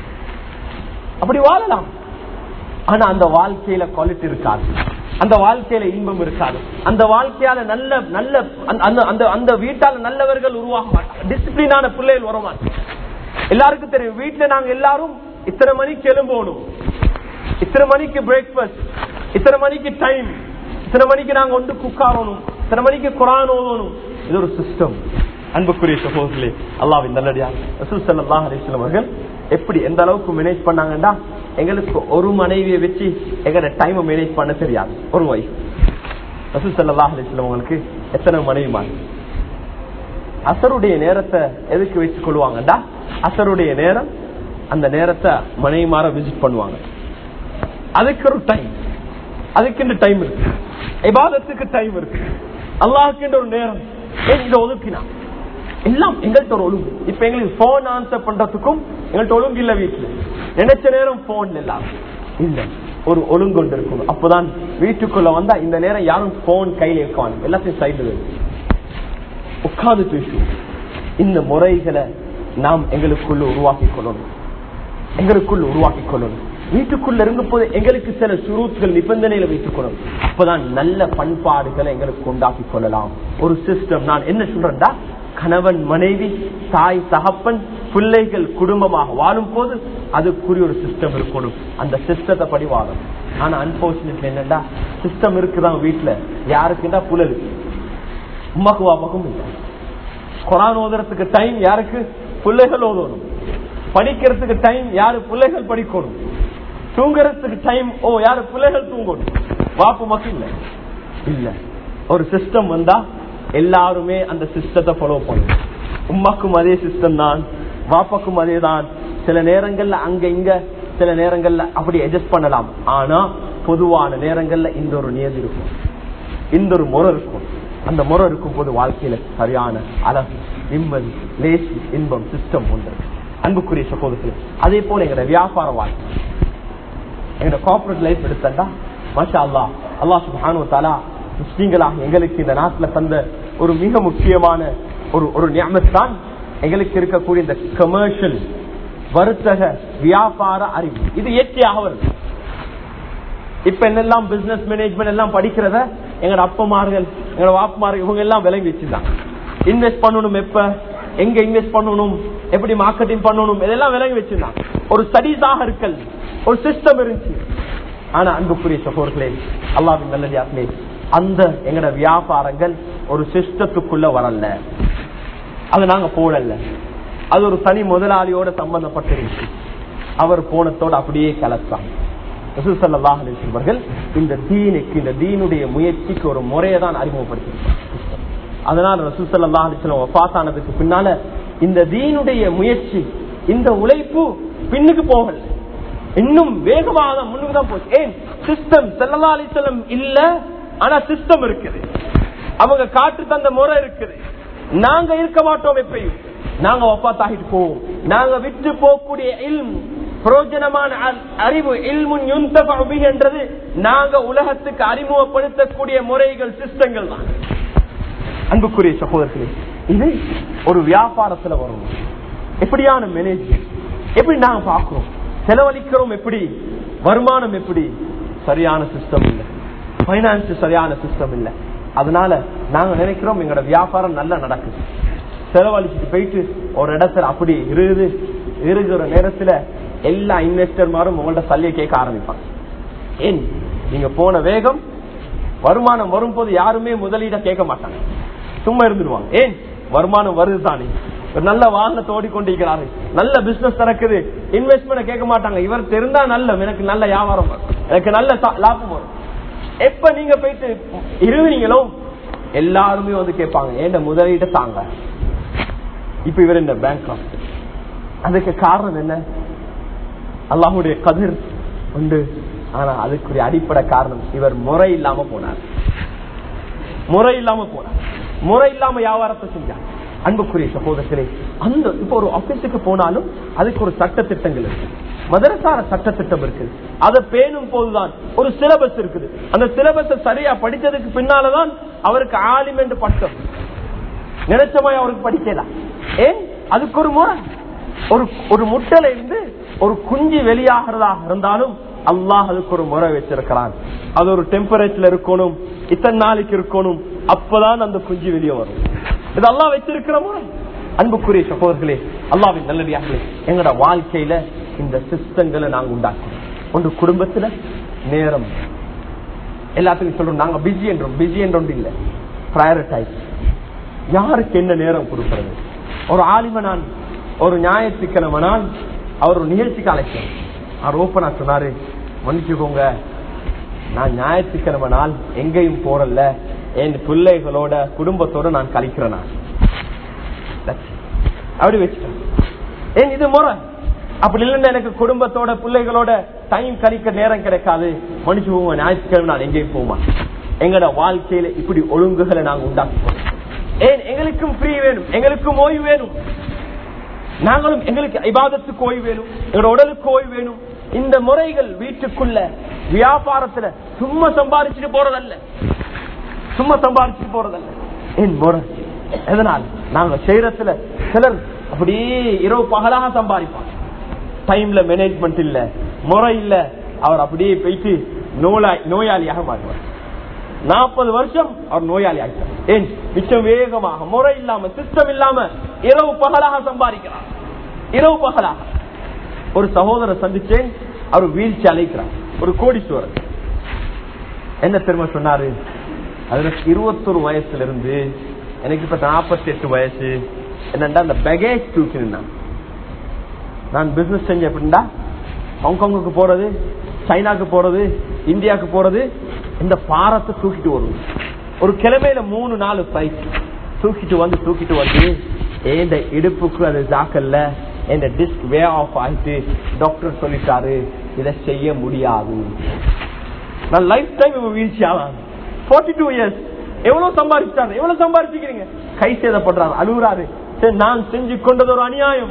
அப்படி வாழலாம் ஆனா அந்த வாழ்க்கையில குவாலிட்டி இருக்காது அந்த வாழ்க்கையில இன்பம் இருக்காது அந்த வாழ்க்கையால நல்ல நல்ல அந்த அந்த அந்த வீட்டால நல்லவர்கள் உருவாக மாட்டாங்க டிசிப்ளினான பிள்ளைகள் வர மாட்டாங்க எல்லாருக்கும் தெரியும் வீட்டுல நாங்க எல்லாரும் இத்தனை மணிக்கு எழும்பணும் இத்தனை மணிக்கு பிரேக்ஃபாஸ்ட் இத்தனை மணிக்கு டைம் இத்தனை மணிக்கு நாங்க வந்து குக்காரணும் இத்தனை மணிக்கு குரான் ஓதணும் இது ஒரு சிஸ்டம் அன்புக்குரிய சகோதரர்களே அல்லாவின் நல்லடியா ரசூல் சல்லாஹ் அலிஸ்லாம் அவர்கள் எப்படி எந்த அளவுக்கு மேனேஜ் பண்ணாங்கன்னா எங்களுக்கு ஒரு மனைவியை வச்சு எங்களோட டைமை மேனேஜ் பண்ண தெரியாது ஒரு வைஃப் ரசூல் சல்லாஹ் அலிஸ்லாம் அவங்களுக்கு எத்தனை மனைவி மாதிரி அசருடைய நேரத்தை எதுக்கு வச்சு கொள்வாங்கடா அசருடைய நேரம் அந்த நேரத்தை மனைவி மாற விசிட் பண்ணுவாங்க அதுக்கு ஒரு டைம் அதுக்கு டைம் இருக்கு இபாதத்துக்கு டைம் இருக்கு அல்லாஹுக்கு ஒரு நேரம் எங்க ஒதுக்கினா எல்லாம் எங்கள்கிட்ட ஒரு ஒழுங்கு இப்ப எங்களுக்கு போன் ஆன்சர் பண்றதுக்கும் எங்கள்கிட்ட ஒழுங்கு இல்ல வீட்டுல நினைச்ச நேரம் போன் எல்லாம் இல்ல ஒரு ஒழுங்கு ஒன்று இருக்கணும் அப்பதான் வீட்டுக்குள்ள வந்தா இந்த நேரம் யாரும் போன் கையில இருக்காங்க எல்லாத்தையும் சைடு உட்கார்ந்து பேசுவோம் இந்த முறைகளை நாம் எங்களுக்குள்ள உருவாக்கி கொள்ளணும் எங்களுக்குள்ள உருவாக்கி கொள்ளணும் வீட்டுக்குள்ள இருந்த போது எங்களுக்கு சில சுரூத்துகள் நிபந்தனைகளை வைத்துக் கொள்ளணும் அப்பதான் நல்ல பண்பாடுகளை எங்களுக்கு கொண்டாக்கி கொள்ளலாம் ஒரு சிஸ்டம் நான் என்ன சொல்றேன்டா கணவன் மனைவி தாய் தகப்பன் பிள்ளைகள் குடும்பமாக வாழும் போது அதுக்குரிய ஒரு சிஸ்டம் இருக்கணும் அந்த சிஸ்டத்தை படி வாழும் ஆனா அன்போர்ச்சுனேட்லி என்னடா சிஸ்டம் இருக்குதான் வீட்டுல யாருக்குண்டா புலல் உமாக்கு வாப்பாக்கும் இல்லை குரான் ஓதுறதுக்கு டைம் யாருக்கு பிள்ளைகள் ஓதணும் படிக்கிறதுக்கு டைம் யாரு பிள்ளைகள் படிக்கணும் தூங்குறதுக்கு டைம் ஓ யாரு பிள்ளைகள் தூங்கணும் வாப்பு மட்டும் இல்ல இல்ல ஒரு சிஸ்டம் வந்தா எல்லாருமே அந்த சிஸ்டத்தை ஃபாலோ பண்ணணும் உமாக்கும் அதே சிஸ்டம் தான் வாப்பாக்கும் அதே தான் சில நேரங்கள்ல அங்க இங்க சில நேரங்கள்ல அப்படி அட்ஜஸ்ட் பண்ணலாம் ஆனா பொதுவான நேரங்கள்ல இந்த ஒரு நியதி இருக்கும் இந்த ஒரு முறை இருக்கும் அந்த முறை இருக்கும் போது வாழ்க்கையில சரியான அழகு நிம்மதி லேசி இன்பம் சிஸ்டம் ஒன்று அன்புக்குரிய சகோதரர்கள் அதே போல எங்களோட வியாபார வாழ்க்கை எங்களோட கார்பரேட் லைஃப் எடுத்தா மாஷா அல்லா அல்லா சுபானு தாலா முஸ்லீம்களாக எங்களுக்கு இந்த நாட்டில் தந்த ஒரு மிக முக்கியமான ஒரு ஒரு ஞாபகத்தான் எங்களுக்கு இருக்கக்கூடிய இந்த கமர்ஷியல் வர்த்தக வியாபார அறிவு இது இயற்கையாக வருது இப்ப என்னெல்லாம் பிசினஸ் மேனேஜ்மெண்ட் எல்லாம் படிக்கிறத எங்களோட அப்பமார்கள் எங்களோட வாப்புமார்கள் இவங்க எல்லாம் விளங்கி வச்சிருந்தாங்க இன்வெஸ்ட் பண்ணணும் எப்ப எங்க இன்வெஸ்ட் பண்ணணும் எப்படி மார்க்கெட்டிங் பண்ணணும் இதெல்லாம் விளங்கி வச்சிருந்தாங்க ஒரு ஸ்டடிஸாக இருக்கல் ஒரு சிஸ்டம் இருந்துச்சு ஆனா அன்புக்குரிய சகோதர்களே அல்லாவின் நல்லதாக்களே அந்த எங்கட வியாபாரங்கள் ஒரு சிஸ்டத்துக்குள்ள வரல அது நாங்க போடல அது ஒரு தனி முதலாளியோட சம்பந்தப்பட்டிருந்துச்சு அவர் போனத்தோட அப்படியே கலத்தான் ரசூசல்லாஹர்கள் இந்த தீனுக்கு இந்த தீனுடைய முயற்சிக்கு ஒரு முறையை தான் அறிமுகப்படுத்தியிருப்பார் அதனால ரசூசல்லா அலிஸ்லாம் வஃத்தானதுக்கு பின்னால இந்த தீனுடைய முயற்சி இந்த உழைப்பு பின்னுக்கு போகல இன்னும் வேகமாக முன்னுக்கு தான் போச்சு ஏன் சிஸ்டம் செல்லல்லா அலிஸ்லம் இல்ல ஆனா சிஸ்டம் இருக்குது அவங்க காட்டு தந்த முறை இருக்குது நாங்க இருக்க மாட்டோம் எப்பயும் நாங்க ஒப்பாத்தாகிட்டு போவோம் நாங்க விட்டு போகக்கூடிய இல்ம் புரோஜனமான அறிவு என்றது நாங்க உலகத்துக்கு அறிமுகப்படுத்தக்கூடிய முறைகள் சிஸ்டங்கள் தான் அன்புக்குரிய சகோதரர்களே இது ஒரு வியாபாரத்துல வரும் எப்படியான மேனேஜ்மெண்ட் எப்படி நாங்க பாக்குறோம் செலவழிக்கிறோம் எப்படி வருமானம் எப்படி சரியான சிஸ்டம் இல்ல பைனான்ஸ் சரியான சிஸ்டம் இல்ல அதனால நாங்க நினைக்கிறோம் எங்களோட வியாபாரம் நல்லா நடக்குது செலவழிச்சுட்டு போயிட்டு ஒரு இடத்துல அப்படி இருக்குது இருக்கிற நேரத்துல எல்லா இன்வெஸ்டர்மாரும் உங்கள்ட்ட சல்லியை கேட்க ஆரம்பிப்பாங்க ஏன் நீங்க போன வேகம் வருமானம் வரும்போது யாருமே முதலீட கேட்க மாட்டாங்க சும்மா இருந்துருவாங்க ஏன் வருமானம் வருது தானே ஒரு நல்ல வாகனத்தை ஓடிக்கொண்டிருக்கிறாரு நல்ல பிசினஸ் நடக்குது இன்வெஸ்ட்மெண்ட் கேட்க மாட்டாங்க இவர் தெரிந்தா நல்ல எனக்கு நல்ல வியாபாரம் வரும் எனக்கு நல்ல லாபம் வரும் எப்ப நீங்க போயிட்டு இருவீங்களோ எல்லாருமே வந்து கேட்பாங்க ஏன் முதலீட்ட தாங்க இப்ப இவர் இந்த பேங்க் அதுக்கு காரணம் என்ன அல்லாஹுடைய கதிர் உண்டு ஆனா அதுக்குரிய அடிப்படை காரணம் இவர் முறை இல்லாம போனார் முறை இல்லாம போனார் முறை இல்லாம வியாபாரத்தை செஞ்சார் அன்புக்குரிய சகோதரர்களே அந்த இப்ப ஒரு ஆபீஸுக்கு போனாலும் அதுக்கு ஒரு சட்ட திட்டங்கள் இருக்கு மதரசார சட்ட திட்டம் இருக்குது அதை பேணும் போதுதான் ஒரு சிலபஸ் இருக்குது அந்த சிலபஸை சரியா படிச்சதுக்கு பின்னாலதான் அவருக்கு ஆலிமெண்ட் பட்டம் நினைச்சமாய் அவருக்கு படிக்கலாம் ஏன் அதுக்கு ஒரு முறை ஒரு ஒரு முட்டல இருந்து ஒரு குஞ்சு வெளியாகிறதாக இருந்தாலும் அல்லாஹ் அதுக்கு ஒரு முறை வச்சிருக்கிறான் அது ஒரு டெம்பரேச்சர்ல இருக்கணும் இத்தனை நாளைக்கு இருக்கணும் அப்பதான் அந்த குஞ்சு வெளியே வரும் இது அல்லாஹ் வச்சிருக்கிற முறை அன்புக்குரிய சகோதரர்களே அல்லாவின் நல்லடியார்களே எங்களோட வாழ்க்கையில இந்த சிஸ்டங்களை நாங்க உண்டாக்கணும் ஒன்று குடும்பத்துல நேரம் எல்லாத்துக்கும் சொல்றோம் நாங்க பிஸி என்றோம் பிஸி என்றோம் இல்ல ப்ரையாரிட்டைஸ் யாருக்கு என்ன நேரம் கொடுக்கிறது ஒரு ஆலிம நான் ஒரு ஞாயிற்றுக்கிழமை நாள் அவர் ஒரு நிகழ்ச்சிக்கு அழைக்கிறேன் அவர் ஓப்பனா சொன்னாரு மன்னிச்சுக்கோங்க நான் ஞாயிற்றுக்கிழமை நாள் எங்கேயும் போறல என் பிள்ளைகளோட குடும்பத்தோட நான் கழிக்கிறேன் நான் அப்படி வச்சுட்டேன் ஏன் இது முறை அப்படி இல்லைன்னா எனக்கு குடும்பத்தோட பிள்ளைகளோட டைம் கழிக்க நேரம் கிடைக்காது மன்னிச்சுக்கோங்க ஞாயிற்றுக்கிழமை நான் எங்கேயும் போமா எங்களோட வாழ்க்கையில இப்படி ஒழுங்குகளை நாங்க உண்டாக்குவோம் ஏன் எங்களுக்கும் ஃப்ரீ வேணும் எங்களுக்கும் ஓய்வு வேணும் நாங்களும் எங்களுக்கு இபாதத்துக்கு ஓய்வு வேணும் எங்களோட உடலுக்கு ஓய்வு வேணும் இந்த முறைகள் வீட்டுக்குள்ள வியாபாரத்துல சும்மா சம்பாதிச்சுட்டு போறதல்ல சும்மா சம்பாதிச்சுட்டு போறதல்ல என் முறை எதனால் நாங்க செய்யறதுல சிலர் அப்படியே இரவு பகலாக சம்பாதிப்பாங்க டைம்ல மேனேஜ்மெண்ட் இல்ல முறை இல்ல அவர் அப்படியே போயிட்டு நோயாளி நோயாளியாக மாறுவார் நாற்பது வருஷம் அவர் நோயாளி ஆகிட்டார் ஏன் மிச்சம் வேகமாக முறை இல்லாம சிஸ்டம் இல்லாம இரவு பகலாக சம்பாதிக்கிறார் இரவு பகலாக ஒரு சகோதரர் சந்திச்சேன் அவர் வீழ்ச்சி அழைக்கிறார் ஒரு கோடீஸ்வரர் என்ன திரும்ப சொன்னாரு அதுல இருபத்தொரு வயசுல இருந்து எனக்கு இப்ப நாற்பத்தி எட்டு வயசு என்னண்டா அந்த பேகேஜ் தூக்கினான் நான் பிசினஸ் செஞ்ச எப்படின்னா ஹாங்காங்குக்கு போறது சைனாக்கு போறது இந்தியாவுக்கு போறது இந்த பாரத்தை தூக்கிட்டு வரும் ஒரு கிழமையில மூணு நாலு பைக் தூக்கிட்டு வந்து தூக்கிட்டு வந்து இந்த இடுப்புக்கு அது ஜாக்கல்ல இந்த டிஸ்க் வே ஆஃப் ஆயிட்டு டாக்டர் சொல்லிட்டாரு இதை செய்ய முடியாது நான் லைஃப் டைம் வீழ்ச்சி ஆவாங்க ஃபார்ட்டி டூ இயர்ஸ் எவ்வளவு சம்பாதிச்சாரு எவ்வளவு சம்பாதிச்சுக்கிறீங்க கை சேதப்படுறாரு அழுகுறாரு சரி நான் செஞ்சு கொண்டது ஒரு அநியாயம்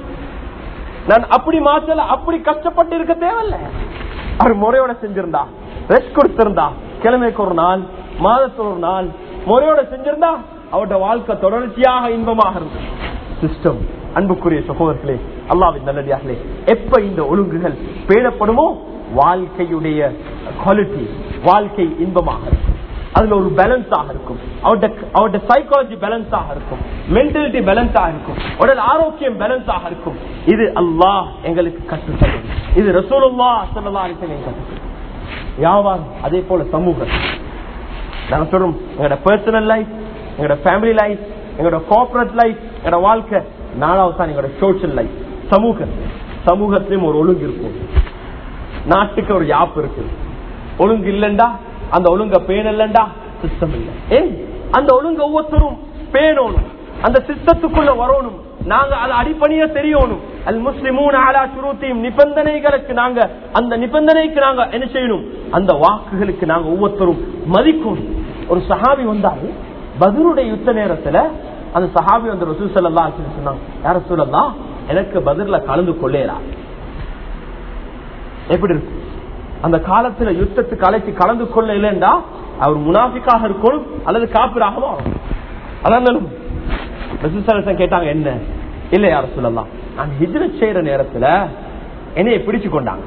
நான் அப்படி மாத்தல அப்படி கஷ்டப்பட்டு இருக்க தேவையில்ல அவர் முறையோட செஞ்சிருந்தா ரெஸ்ட் கொடுத்திருந்தா கிழமைக்கு ஒரு நாள் மாதத்துக்கு ஒரு நாள் முறையோட செஞ்சிருந்தா அவருடைய வாழ்க்கை தொடர்ச்சியாக இன்பமாக இருக்கும் சிஸ்டம் அன்புக்குரிய சகோதரர்களே அல்லாவின் நல்லடியார்களே எப்ப இந்த ஒழுங்குகள் பேணப்படுமோ வாழ்க்கையுடைய குவாலிட்டி வாழ்க்கை இன்பமாக இருக்கும் அதுல ஒரு பேலன்ஸாக இருக்கும் அவருடைய சைக்காலஜி பேலன்ஸாக இருக்கும் மென்டாலிட்டி பேலன்ஸாக இருக்கும் உடல் ஆரோக்கியம் பேலன்ஸாக இருக்கும் இது அல்லாஹ் எங்களுக்கு கற்றுத்தரும் இது ரசூலுல்லா சல்லா அலிசன் கற்றுத்தரும் வியாபாரம் அதே போல சமூகம் நாங்க சொல்றோம் எங்களோட பர்சனல் லைஃப் எங்களோட ஃபேமிலி லைஃப் எங்களோட கோஆபரேட் லைஃப் எங்களோட வாழ்க்கை நாலாவது தான் எங்களோட சோசியல் லைஃப் சமூகம் சமூகத்திலும் ஒரு ஒழுங்கு இருக்கும் நாட்டுக்கு ஒரு யாப்பு இருக்கு ஒழுங்கு இல்லண்டா அந்த ஒழுங்க பேணலண்டா சிஸ்டம் இல்ல ஏன் அந்த ஒழுங்க ஒவ்வொருத்தரும் பேணணும் அந்த சிஸ்டத்துக்குள்ள வரணும் நாங்க அதை அடிப்படையா தெரியணும் அல் முஸ்லிமூன் ஆலா சுருத்தியும் நிபந்தனைகளுக்கு நாங்க அந்த நிபந்தனைக்கு நாங்க என்ன செய்யணும் அந்த வாக்குகளுக்கு நாங்க ஒவ்வொருத்தரும் மதிக்கணும் ஒரு சஹாபி வந்தாரு பதிலுடைய யுத்த நேரத்துல அந்த சஹாபி வந்து ரசூல் சல்லா சொன்னாங்க யார சொல்லலாம் எனக்கு பதில கலந்து கொள்ளேரா எப்படி இருக்கும் அந்த காலத்துல யுத்தத்துக்கு அழைச்சி கலந்து கொள்ள இல்லைண்டா அவர் முனாஃபிக்காக இருக்கணும் அல்லது காப்பிராக அதான் கேட்டாங்க என்ன இல்ல யார சொல்லலாம் நான் ஹிஜ்ரத் செய்யற நேரத்துல என்னைய பிடிச்சு கொண்டாங்க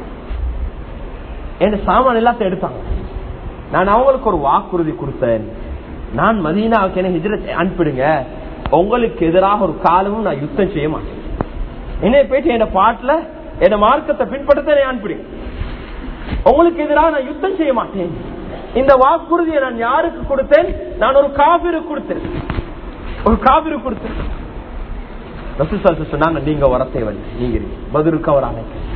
என் சாமான் எல்லாத்தையும் எடுத்தாங்க நான் அவங்களுக்கு ஒரு வாக்குறுதி கொடுத்தேன் நான் மதீனாவுக்கு என்ன ஹிஜ்ரத் அனுப்பிடுங்க உங்களுக்கு எதிராக ஒரு காலமும் நான் யுத்தம் செய்ய மாட்டேன் என்னைய போயிட்டு என்ன பாட்டுல என்ன மார்க்கத்தை பின்பற்றத்தை அனுப்பிடுங்க உங்களுக்கு எதிராக நான் யுத்தம் செய்ய மாட்டேன் இந்த வாக்குறுதியை நான் யாருக்கு கொடுத்தேன் நான் ஒரு காவிரி கொடுத்தேன் ஒரு காவிரி கொடுத்தேன் ரசூசால் சொன்னாங்க நீங்க வர தேவையில்லை நீங்க பதிலுக்கு அவர்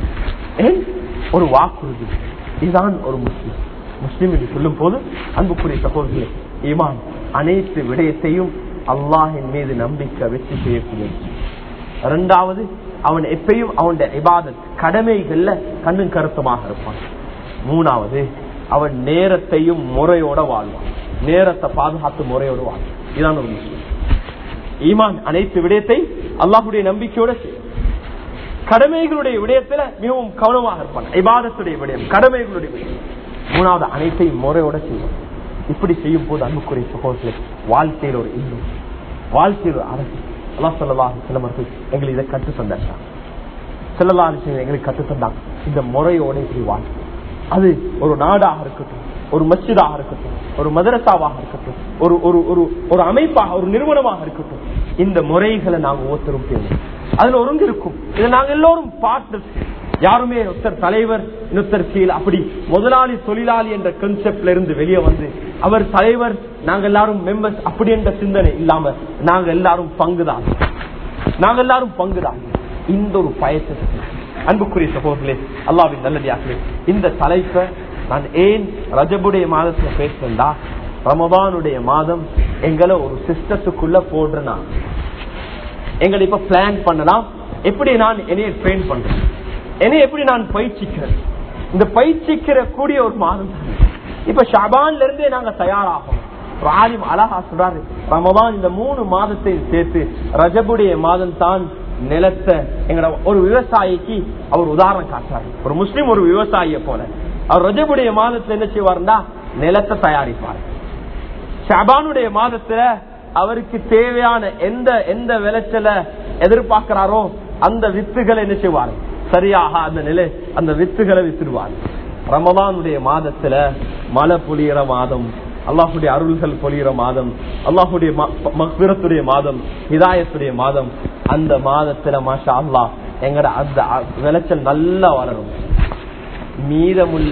ஏன் ஒரு வாக்குறுதி இதுதான் ஒரு முஸ்லிம் முஸ்லிம் என்று சொல்லும் போது அன்புக்குரிய சகோதரர்களே ஈமான் அனைத்து விடயத்தையும் அல்லாஹின் மீது நம்பிக்கை வெற்றி செய்யக்கூடிய இரண்டாவது அவன் எப்பயும் அவனுடைய இபாதத் கடமைகள்ல கண்ணும் கருத்துமாக இருப்பான் மூணாவது அவன் நேரத்தையும் முறையோட வாழ்வான் நேரத்தை பாதுகாத்து முறையோடு வாழ்வான் இதான் ஒரு விஷயம் ஈமான் அனைத்து விடயத்தை அல்லாஹுடைய நம்பிக்கையோட கடமைகளுடைய விடயத்துல மிகவும் கவனமாக இருப்பான் இபாதத்துடைய விடயம் கடமைகளுடைய விடயம் மூணாவது அனைத்தையும் முறையோட செய்வான் இப்படி செய்யும் போது அன்புக்குரிய சகோதரர்களே வாழ்க்கையில் ஒரு இன்பம் வாழ்க்கையில் ஒரு அரசு அல்லா சொல்லவா சிலமர்கள் எங்களுக்கு இதை கற்று தந்தாங்க செல்லலா எங்களுக்கு கற்று தந்தாங்க இந்த முறையோட இப்படி வாழ்க்கை அது ஒரு நாடாக இருக்கட்டும் ஒரு மஸ்ஜிதாக இருக்கட்டும் ஒரு மதரசாவாக இருக்கட்டும் ஒரு ஒரு ஒரு ஒரு அமைப்பாக ஒரு நிறுவனமாக இருக்கட்டும் இந்த முறைகளை நாங்க ஒவ்வொருத்தரும் பேணும் அதுல ஒருங்கு இருக்கும் இதை நாங்க எல்லோரும் பார்ட்னர்ஸ் யாருமே ஒருத்தர் தலைவர் இன்னொருத்தர் கீழ் அப்படி முதலாளி தொழிலாளி என்ற கன்செப்ட்ல இருந்து வெளியே வந்து அவர் தலைவர் நாங்க எல்லாரும் மெம்பர்ஸ் அப்படி என்ற சிந்தனை இல்லாம நாங்க எல்லாரும் பங்குதான் நாங்க எல்லாரும் பங்குதான் இந்த ஒரு பயத்தை அன்புக்குரிய சகோதரர்களே அல்லாவின் நல்லடியார்களே இந்த தலைப்பை நான் ஏன் ரஜபுடைய மாதத்துல பேசுறேன்டா ரமதானுடைய மாதம் எங்களை ஒரு சிஸ்டத்துக்குள்ள போடுறேன் எங்களை இப்ப பிளான் பண்ணலாம் எப்படி நான் என்னைய ட்ரெயின் பண்றேன் என்னை எப்படி நான் பயிற்சிக்கிறேன் இந்த பயிற்சிக்கிற கூடிய ஒரு மாதம் தான் இப்ப ஷபான்ல இருந்தே நாங்க தயாராகும் ராலிம் அழகா சொல்றாரு ரமதான் இந்த மூணு மாதத்தை சேர்த்து ரஜபுடைய மாதம் தான் நிலத்தை எங்கட ஒரு விவசாயிக்கு அவர் உதாரணம் காட்டுறாரு ஒரு முஸ்லீம் ஒரு விவசாயிய போல அவர் ரஜபுடைய மாதத்துல என்ன செய்வாருன்னா நிலத்தை தயாரிப்பார் ஷபானுடைய மாதத்துல அவருக்கு தேவையான எந்த எந்த விளைச்சல எதிர்பார்க்கிறாரோ அந்த வித்துகளை என்ன செய்வார் சரியாக அந்த நிலை அந்த வித்துகளை வித்துடுவார் ரமதானுடைய மாதத்துல மழை பொழியிற மாதம் அல்லாஹுடைய அருள்கள் பொழியிற மாதம் அல்லாஹுடைய மக்பிரத்துடைய மாதம் ஹிதாயத்துடைய மாதம் அந்த மாதத்துல மாஷா அல்லாஹ் எங்கட அந்த விளைச்சல் நல்லா வளரும் மீதமுள்ள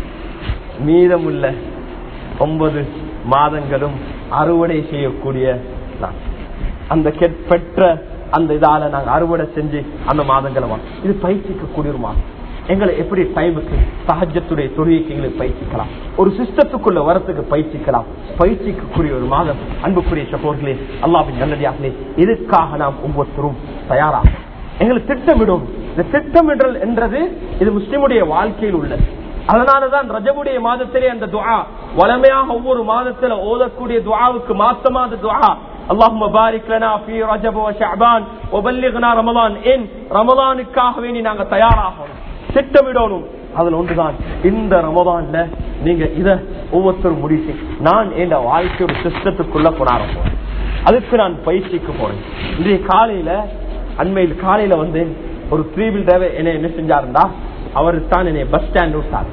மீதமுள்ள ஒன்பது மாதங்களும் அறுவடை செய்யக்கூடிய நாள். அந்த கெட்- பெற்ற அந்த இதால நாங்க அறுவடை செஞ்சு அந்த மாதங்களை வா- இது பயிற்சிக்க கூடிய ஒரு மாதம் எங்களை எப்படி டைமுக்கு சஹஜத்துடைய தொழுகைக்கு எங்களை பயிற்சிக்கலாம் ஒரு சிஸ்டத்துக்குள்ள வரத்துக்கு பயிற்சிக்கலாம் பயிற்சிக்கக்கூடிய ஒரு மாதம் அன்புக்குரிய சகோதரர்களே அல்லாவின் நல்லடியார்களே இதுக்காக நாம் ஒவ்வொருத்தரும் தயாராகும் எங்களை திட்டமிடும் இந்த திட்டமிடல் என்றது இது முஸ்லிமுடைய வாழ்க்கையில் உள்ளது அதனாலதான் ரஜபுடைய மாதத்திலே அந்த துஆ வளமையாக ஒவ்வொரு மாதத்துல ஓதக்கூடிய துஆவுக்கு மாத்தமாத துஆ اللهم بارك لنا في رجب وشعبان وبلغنا رمضان ان ரமலானுக்காக வேண்டி நாங்க தயாராகணும் திட்டமிடணும் அதுல ஒன்றுதான் இந்த ரமதான்ல நீங்க இத ஒவ்வொருத்தரும் முடிச்சு நான் என் வாழ்க்கை ஒரு சிஸ்டத்துக்குள்ள கொண்டாட அதுக்கு நான் பயிற்சிக்கு போறேன் இன்றைய காலையில அண்மையில் காலையில வந்து ஒரு த்ரீ வீல் டிரைவர் என்ன என்ன செஞ்சாருந்தா அவர் தான் என்னை பஸ் ஸ்டாண்ட் விட்டார்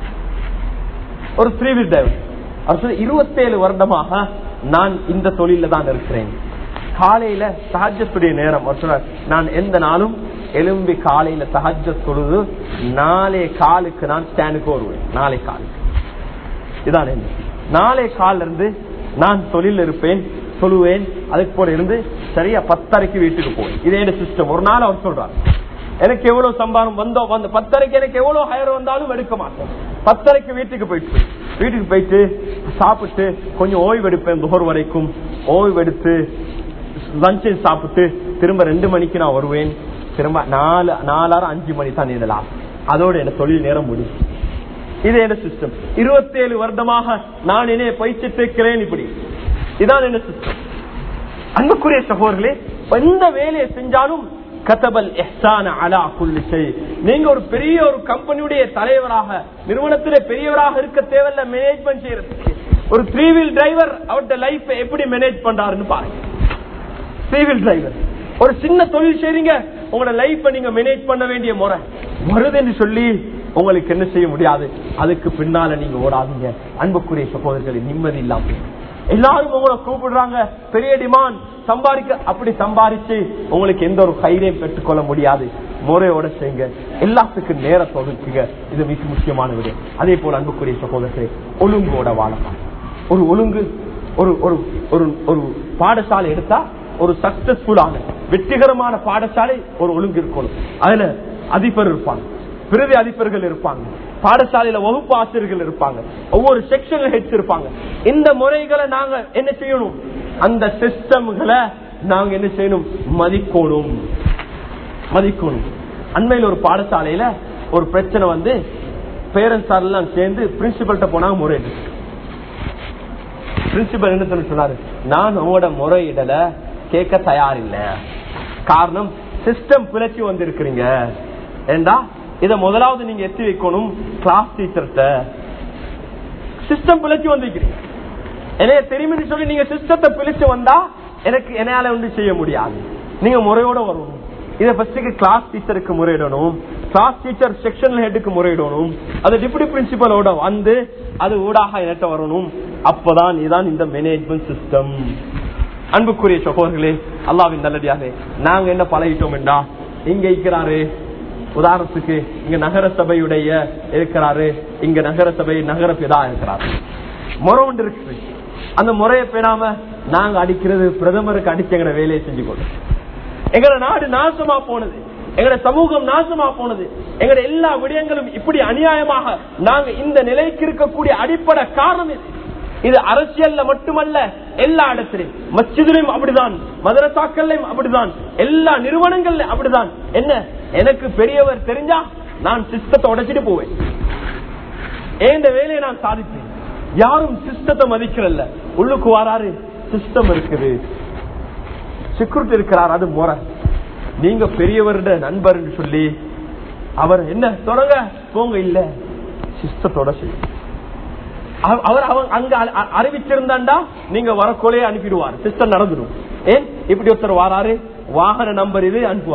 ஒரு த்ரீ வீல் டிரைவர் அவர் சொல்லி இருபத்தேழு வருடமாக நான் இந்த தொழில தான் இருக்கிறேன் காலையில சஹஜத்துடைய நேரம் அவர் சொல்றார் நான் எந்த நாளும் எலும்பி காலையில சஹஜ தொழுது நாளே காலுக்கு நான் ஸ்டாண்டுக்கு வருவேன் நாளை காலுக்கு இதான் என்ன நாளை காலில இருந்து நான் தொழில் இருப்பேன் சொல்லுவேன் அதுக்கு போல இருந்து சரியா பத்தரைக்கு வீட்டுக்கு போவேன் இதே சிஸ்டம் ஒரு நாள் அவர் சொல்றார் எனக்கு எவ்வளவு சம்பாரம் வந்தோ வந்து பத்தரைக்கு எனக்கு எவ்வளவு ஹயர் வந்தாலும் எடுக்க மாட்டேன் பத்தரைக்கு வீட்டுக்கு போயிட்டு வீட்டுக்கு போயிட்டு சாப்பிட்டு கொஞ்சம் ஓய்வு எடுப்பேன் துகர் வரைக்கும் ஓய்வு எடுத்து லஞ்சை சாப்பிட்டு திரும்ப ரெண்டு மணிக்கு நான் வருவேன் திரும்ப நாலு நாலாயிரம் அஞ்சு மணி தான் இதெல்லாம் அதோட என்ன தொழில் நேரம் முடியும் இது என்ன சிஸ்டம் இருபத்தேழு வருடமாக நான் என்னைய பயிற்சிட்டு இருக்கிறேன் இப்படி இதான் என்ன சிஸ்டம் அன்புக்குரிய சகோதரர்களே எந்த வேலையை செஞ்சாலும் கதபல் எஹ்சான அலா குல்லி ஷை. நீங்க ஒரு பெரிய ஒரு கம்பெனியுடைய தலைவராக நிறுவனத்திலே பெரியவராக இருக்க தேவையில்ல மேனேஜ்மெண்ட் செய்யறதுக்கு ஒரு த்ரீ வீல் டிரைவர் அவருடைய லைஃப் எப்படி மேனேஜ் பண்றாருன்னு பாருங்க த்ரீ வீல் டிரைவர் ஒரு சின்ன தொழில் செய்றீங்க உங்களோட லைஃப் நீங்க மேனேஜ் பண்ண வேண்டிய முறை வருதுன்னு சொல்லி உங்களுக்கு என்ன செய்ய முடியாது அதுக்கு பின்னால நீங்க ஓடாதீங்க அன்புக்குரிய சகோதரர்களை நிம்மதி இல்லாம போயிடும். எல்லாரும் உங்களை கூப்பிடுறாங்க பெரிய டிமாண்ட் சம்பாதிக்க அப்படி சம்பாதிச்சு உங்களுக்கு எந்த ஒரு கைரையும் பெற்றுக்கொள்ள முடியாது முறையோட செய்யுங்க எல்லாத்துக்கும் நேரத்தை ஒதுக்குங்க இது மிக முக்கியமான விடயம் அதே போல அன்புக்குரிய சகோதரர்களே ஒழுங்கோட வாழலாம் ஒரு ஒழுங்கு ஒரு ஒரு ஒரு ஒரு பாடசாலை எடுத்தா ஒரு சக்சஸ்ஃபுல்லான வெற்றிகரமான பாடசாலை ஒரு ஒழுங்கு இருக்கணும் அதுல அதிபர் இருப்பாங்க பிரதி அதிபர்கள் இருப்பாங்க பாடசாலையில வகுப்பு ஆசிரியர்கள் இருப்பாங்க ஒவ்வொரு செக்ஷன்ல ஹெட்ஸ் இருப்பாங்க இந்த முறைகளை நாங்க என்ன செய்யணும் அந்த சிஸ்டம்களை நாங்க என்ன செய்யணும் மதிக்கணும் மதிக்கணும் அண்மையில் ஒரு பாடசாலையில ஒரு பிரச்சனை வந்து பேரண்ட்ஸ் எல்லாம் சேர்ந்து பிரின்சிபல்கிட்ட போனாங்க முறையிட்டு பிரின்சிபல் என்ன சொல்லி சொன்னாரு நான் உங்களோட முறையிடல கேட்க தயார் இல்ல காரணம் சிஸ்டம் பிழைச்சி வந்திருக்கிறீங்க ஏண்டா இத முதலாவது நீங்க எத்தி வைக்கணும் கிளாஸ் டீச்சர்கிட்ட சிஸ்டம் பிழைச்சி வந்திருக்கிறீங்க என்னைய தெரியும்னு சொல்லி நீங்க சிஸ்டத்தை பிழைச்சு வந்தா எனக்கு என்னால ஒன்றும் செய்ய முடியாது நீங்க முறையோட வரணும் இதை ஃபர்ஸ்ட் கிளாஸ் டீச்சருக்கு முறையிடணும் கிளாஸ் டீச்சர் செக்ஷன் ஹெட்டுக்கு முறையிடணும் அது டிப்டி பிரின்சிபலோட வந்து அது ஊடாக என்கிட்ட வரணும் அப்பதான் இதான் இந்த மேனேஜ்மெண்ட் சிஸ்டம் அன்புக்குரிய சகோதரர்களே அல்லாவின் நல்லடியாக நாங்க என்ன பழகிட்டோம் என்றா இங்க இருக்கிறாரு உதாரணத்துக்கு இங்க நகர சபையுடைய இருக்கிறாரு இங்க நகர சபை நகர பிதா இருக்கிறாரு முறை ஒன்று இருக்குது அந்த முறையை பேணாம நாங்க அடிக்கிறது பிரதமருக்கு அடிச்சு எங்கட வேலையை செஞ்சு கொள்ளும் எங்கட நாடு நாசமா போனது எங்கட சமூகம் நாசமா போனது எங்கட எல்லா விடயங்களும் இப்படி அநியாயமாக நாங்க இந்த நிலைக்கு இருக்கக்கூடிய அடிப்படை காரணம் இது இது அரசியல்ல மட்டுமல்ல எல்லா இடத்திலும் மஸ்ஜிதிலும் அப்படிதான் மதரசாக்கள்லயும் அப்படிதான் எல்லா நிறுவனங்கள்ல அப்படிதான் என்ன எனக்கு பெரியவர் தெரிஞ்சா நான் சிஸ்டத்தை உடைச்சிட்டு போவேன் ஏன் வேலையை நான் சாதிப்பேன் யாரும் சிஸ்டத்தை மதிக்கிறல்ல உள்ளுக்கு வராரு சிஸ்டம் இருக்குது செக்யூரிட்டி இருக்கிறார் அது முறை நீங்க பெரியவருட நண்பர் சொல்லி அவர் என்ன தொடங்க போங்க இல்ல சிஸ்டத்தோட செய்யும் அவ- அவர் அவன் அங்க அ- அ- அறிவிச்சிருந்தாண்டா நீங்க வரக்கோலே அனுப்பிடுவார் சிஸ்டம் நடந்துடும் ஏன் இப்படி ஒருத்தர் வாராரு வாகன நம்பர் இது அனுப்புவார்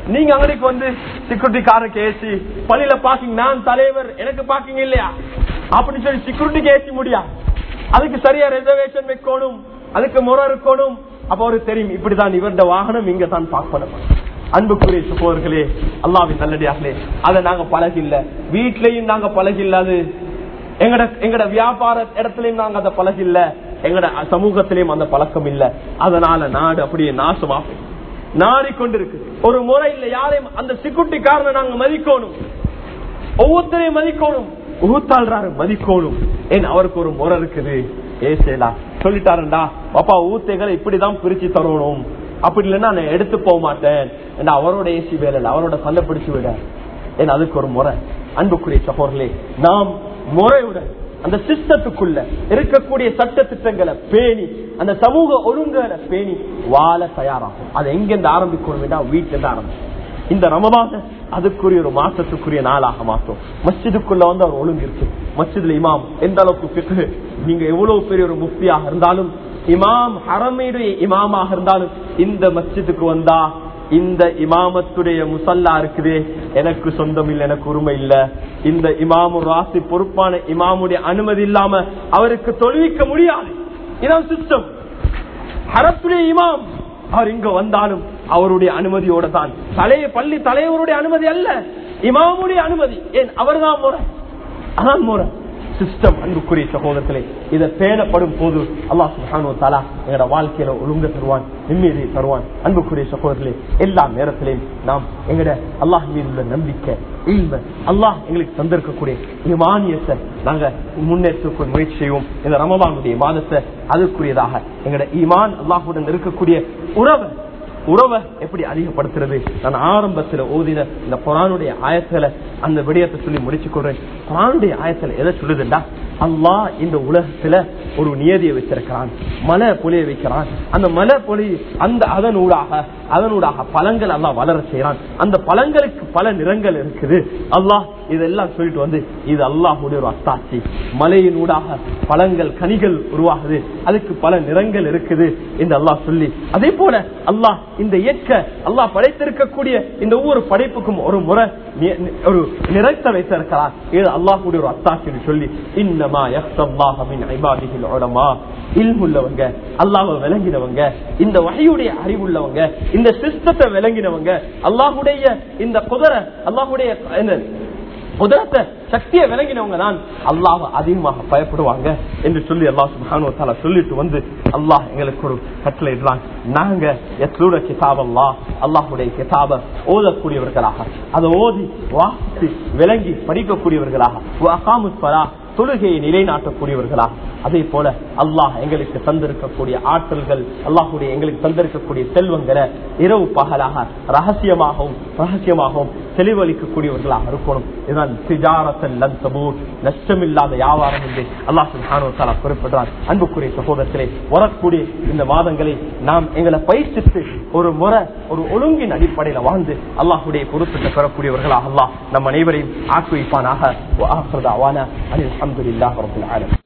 நீங்க அங்கடிக்கு வந்து செக்யூரிட்டி காரருக்கு ஏசி பள்ளியில பாக்கிங் நான் தலைவர் எனக்கு பாக்கிங் இல்லையா அப்படின்னு சொல்லி செக்யூரிட்டிக்கு ஏசி முடியா அதுக்கு சரியா ரிசர்வேஷன் வைக்கணும் அதுக்கு முறை இருக்கணும் அப்ப அவருக்கு தெரியும் இப்படிதான் இவருடைய வாகனம் இங்க தான் பார்க்கணும் அன்புக்குரிய சகோதரர்களே அல்லாவின் நல்லடியார்களே அதை நாங்க பழகில்ல வீட்லயும் நாங்க பழகில்லாது எங்கட எங்கட வியாபார இடத்துலயும் நாங்க அதை பழகில்ல எங்கட சமூகத்திலயும் அந்த பழக்கம் இல்ல அதனால நாடு அப்படியே நாசமா நாடிக்கொண்டிருக்கு ஒரு முறை இல்ல யாரையும் அந்த சிக்குட்டி காரனை நாங்க மதிக்கணும் ஒவ்வொருத்தரையும் மதிக்கணும் ஊத்தாள்றாரு மதிக்கணும் ஏன் அவருக்கு ஒரு முறை இருக்குது ஏசேலா சொல்லிட்டாருண்டா பாப்பா ஊத்தைகளை இப்படிதான் பிரிச்சு தரணும் அப்படி இல்லைன்னா நான் எடுத்து போக மாட்டேன் ஏன்னா அவரோட ஏசி வேலை இல்ல, அவரோட கல்ல பிடிச்சு விட ஏன் அதுக்கு ஒரு முறை அன்புக்குரிய சகோதரர்களே நாம் முறையுடன் அந்த சிஸ்டத்துக்குள்ள இருக்கக்கூடிய சட்ட திட்டங்களை பேணி அந்த சமூக ஒழுங்குகளை பேணி வாழ தயாராகும் அதை எங்கிருந்து ஆரம்பிக்கணும் வீட்டுல இருந்து ஆரம்பிக்கும் இந்த ரமபான அதுக்குரிய ஒரு மாசத்துக்குரிய நாளாக மாற்றும் மஸ்ஜிதுக்குள்ள வந்து அவர் ஒழுங்கு இருக்கு மஸ்ஜிதுல இமாம் எந்த அளவுக்கு பிக்கு நீங்க எவ்வளவு பெரிய ஒரு முஃப்தியாக இருந்தாலும் இமாம் ஹரமையுடைய இமாமாக இருந்தாலும் இந்த மஸ்ஜிதுக்கு வந்தா இந்த இமாமத்துடைய முசல்லா இருக்குது எனக்கு சொந்தம் இல்லை எனக்கு உரிமை இல்ல இந்த இமாமு ராசி பொறுப்பான இமாமுடைய அனுமதி இல்லாம அவருக்கு தொழுவிக்க முடியாது இதான் சிஸ்டம் ஹரத்துடைய இமாம் அவர் இங்க வந்தாலும் அவருடைய அனுமதியோட தான் தலைய பள்ளி தலைவருடைய அனுமதி அல்ல இமாமுடைய அனுமதி ஏன் அவர்தான் முறை அதான் முறை சிஸ்டம் அன்புக்குரிய சகோதரர்களே இதை பேணப்படும் போது அல்லாஹ் சுஹானு தாலா எங்களோட வாழ்க்கையில ஒழுங்க தருவான் நிம்மதியை தருவான் அன்புக்குரிய சகோதரர்களே எல்லா நேரத்திலையும் நாம் எங்கட அல்லாஹ் மீது உள்ள நம்பிக்கை இல்ம அல்லாஹ் எங்களுக்கு தந்திருக்கக்கூடிய இமானியத்தை நாங்க முன்னேற்ற முயற்சி செய்வோம் இந்த ரமபானுடைய மாதத்தை அதுக்குரியதாக எங்கட ஈமான் அல்லாஹுடன் இருக்கக்கூடிய உறவை உறவை எப்படி அதிகப்படுத்துறது நான் ஆரம்பத்துல ஓதின இந்த குரானுடைய ஆயத்துல அந்த விடயத்தை சொல்லி முடிச்சு கொள்றேன் குரானுடைய ஆயத்துல எதை சொல்லுதுண்டா அல்லாஹ் இந்த உலகத்துல ஒரு நியதியை வச்சிருக்கிறான் மலை பொழிய வைக்கிறான் அந்த மலை பொழி அந்த அதனூடாக அதனூடாக பழங்கள் அல்லாஹ் வளர செய்யறான் அந்த பழங்களுக்கு பல நிறங்கள் இருக்குது அல்லாஹ் இதெல்லாம் சொல்லிட்டு வந்து இது அல்லாஹுடைய ஒரு அத்தாட்சி மலையின் ஊடாக பழங்கள் கனிகள் உருவாகுது அதுக்கு பல நிறங்கள் இருக்குது என்று அல்லாஹ் சொல்லி அதே போல அல்லாஹ் இந்த இயற்க அல்லாஹ் படைத்திருக்கக்கூடிய இந்த ஒவ்வொரு படைப்புக்கும் ஒரு முறை நி- நி- ஒரு நிறத்தை வைத்திருக்கிறார் இது அல்லாஹுடைய ஒரு அத்தாட்சி சொல்லி இன்னமா யஹ்தல்லாஹ மின் இபாதிஹில் உலமா இல்முள்ளவங்க அல்லாஹ்வை விளங்கினவங்க இந்த வகையுடைய அறிவுள்ளவங்க இந்த சிஸ்டத்தை விளங்கினவங்க அல்லாஹுடைய இந்த குதிரை அல்லாஹுடைய இந்த குதிரத்தை சக்தியை விளங்கினவங்க தான் அல்லாஹ் அதிகமாக பயப்படுவாங்க என்று சொல்லி அல்லாஹ் சுப்ஹானஹு வ தஆலா சொல்லிட்டு வந்து அல்லாஹ் எங்களுக்கு ஒரு கட்டளை இடுறான் நாங்க எத்தோட கிதாப் அல்லாஹ் அல்லாஹுடைய கிதாப ஓதக்கூடியவர்களாக அதை ஓதி வாசித்து விளங்கி படிக்கக்கூடியவர்களாக வஅகாமு ஸலாஹ் தொழுகையை நிலைநாட்டக்கூடியவர்களாக அதே போல அல்லாஹ் எங்களுக்கு தந்திருக்கக்கூடிய ஆற்றல்கள் அல்லாஹுடைய எங்களுக்கு தந்திருக்கக்கூடிய செல்வங்களை இரவு பகலாக ரகசியமாகவும் ரகசியமாகவும் தெளிவளிக்கக்கூடியவர்களாக இருக்கணும் இதுதான் திஜாரத்தன் லன் தபூர் நஷ்டமில்லாத வியாபாரம் என்று அல்லாஹ் சுப்ஹானஹு வ தஆலா குறிப்பிடுறார் அன்புக்குரிய சகோதரத்திலே வரக்கூடிய இந்த மாதங்களை நாம் எங்களை பயிற்சித்து ஒரு முறை ஒரு ஒழுங்கின் அடிப்படையில் வாழ்ந்து அல்லாஹுடைய பொறுப்பிட்ட பெறக்கூடியவர்களாக அல்லாஹ் நம் அனைவரையும் ஆக்குவிப்பானாக وآخر دعوانا أن الحمد لله رب العالمين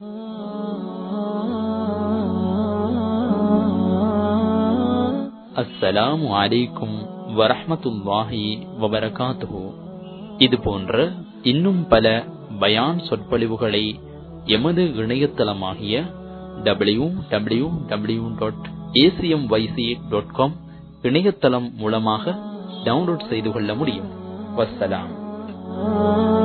அஸ்ஸலாமு அலைக்கும் வரஹ்மத்துல்லாஹி வபரகாத்துஹு இது போன்ற இன்னும் பல பயான் சொற்பொழிவுகளை எமது இணையதளமாகிய W W W dot ACM YC dot com இணையதளம் மூலமாக டவுன்லோட் செய்து கொள்ள முடியும் வஸ்ஸலாம்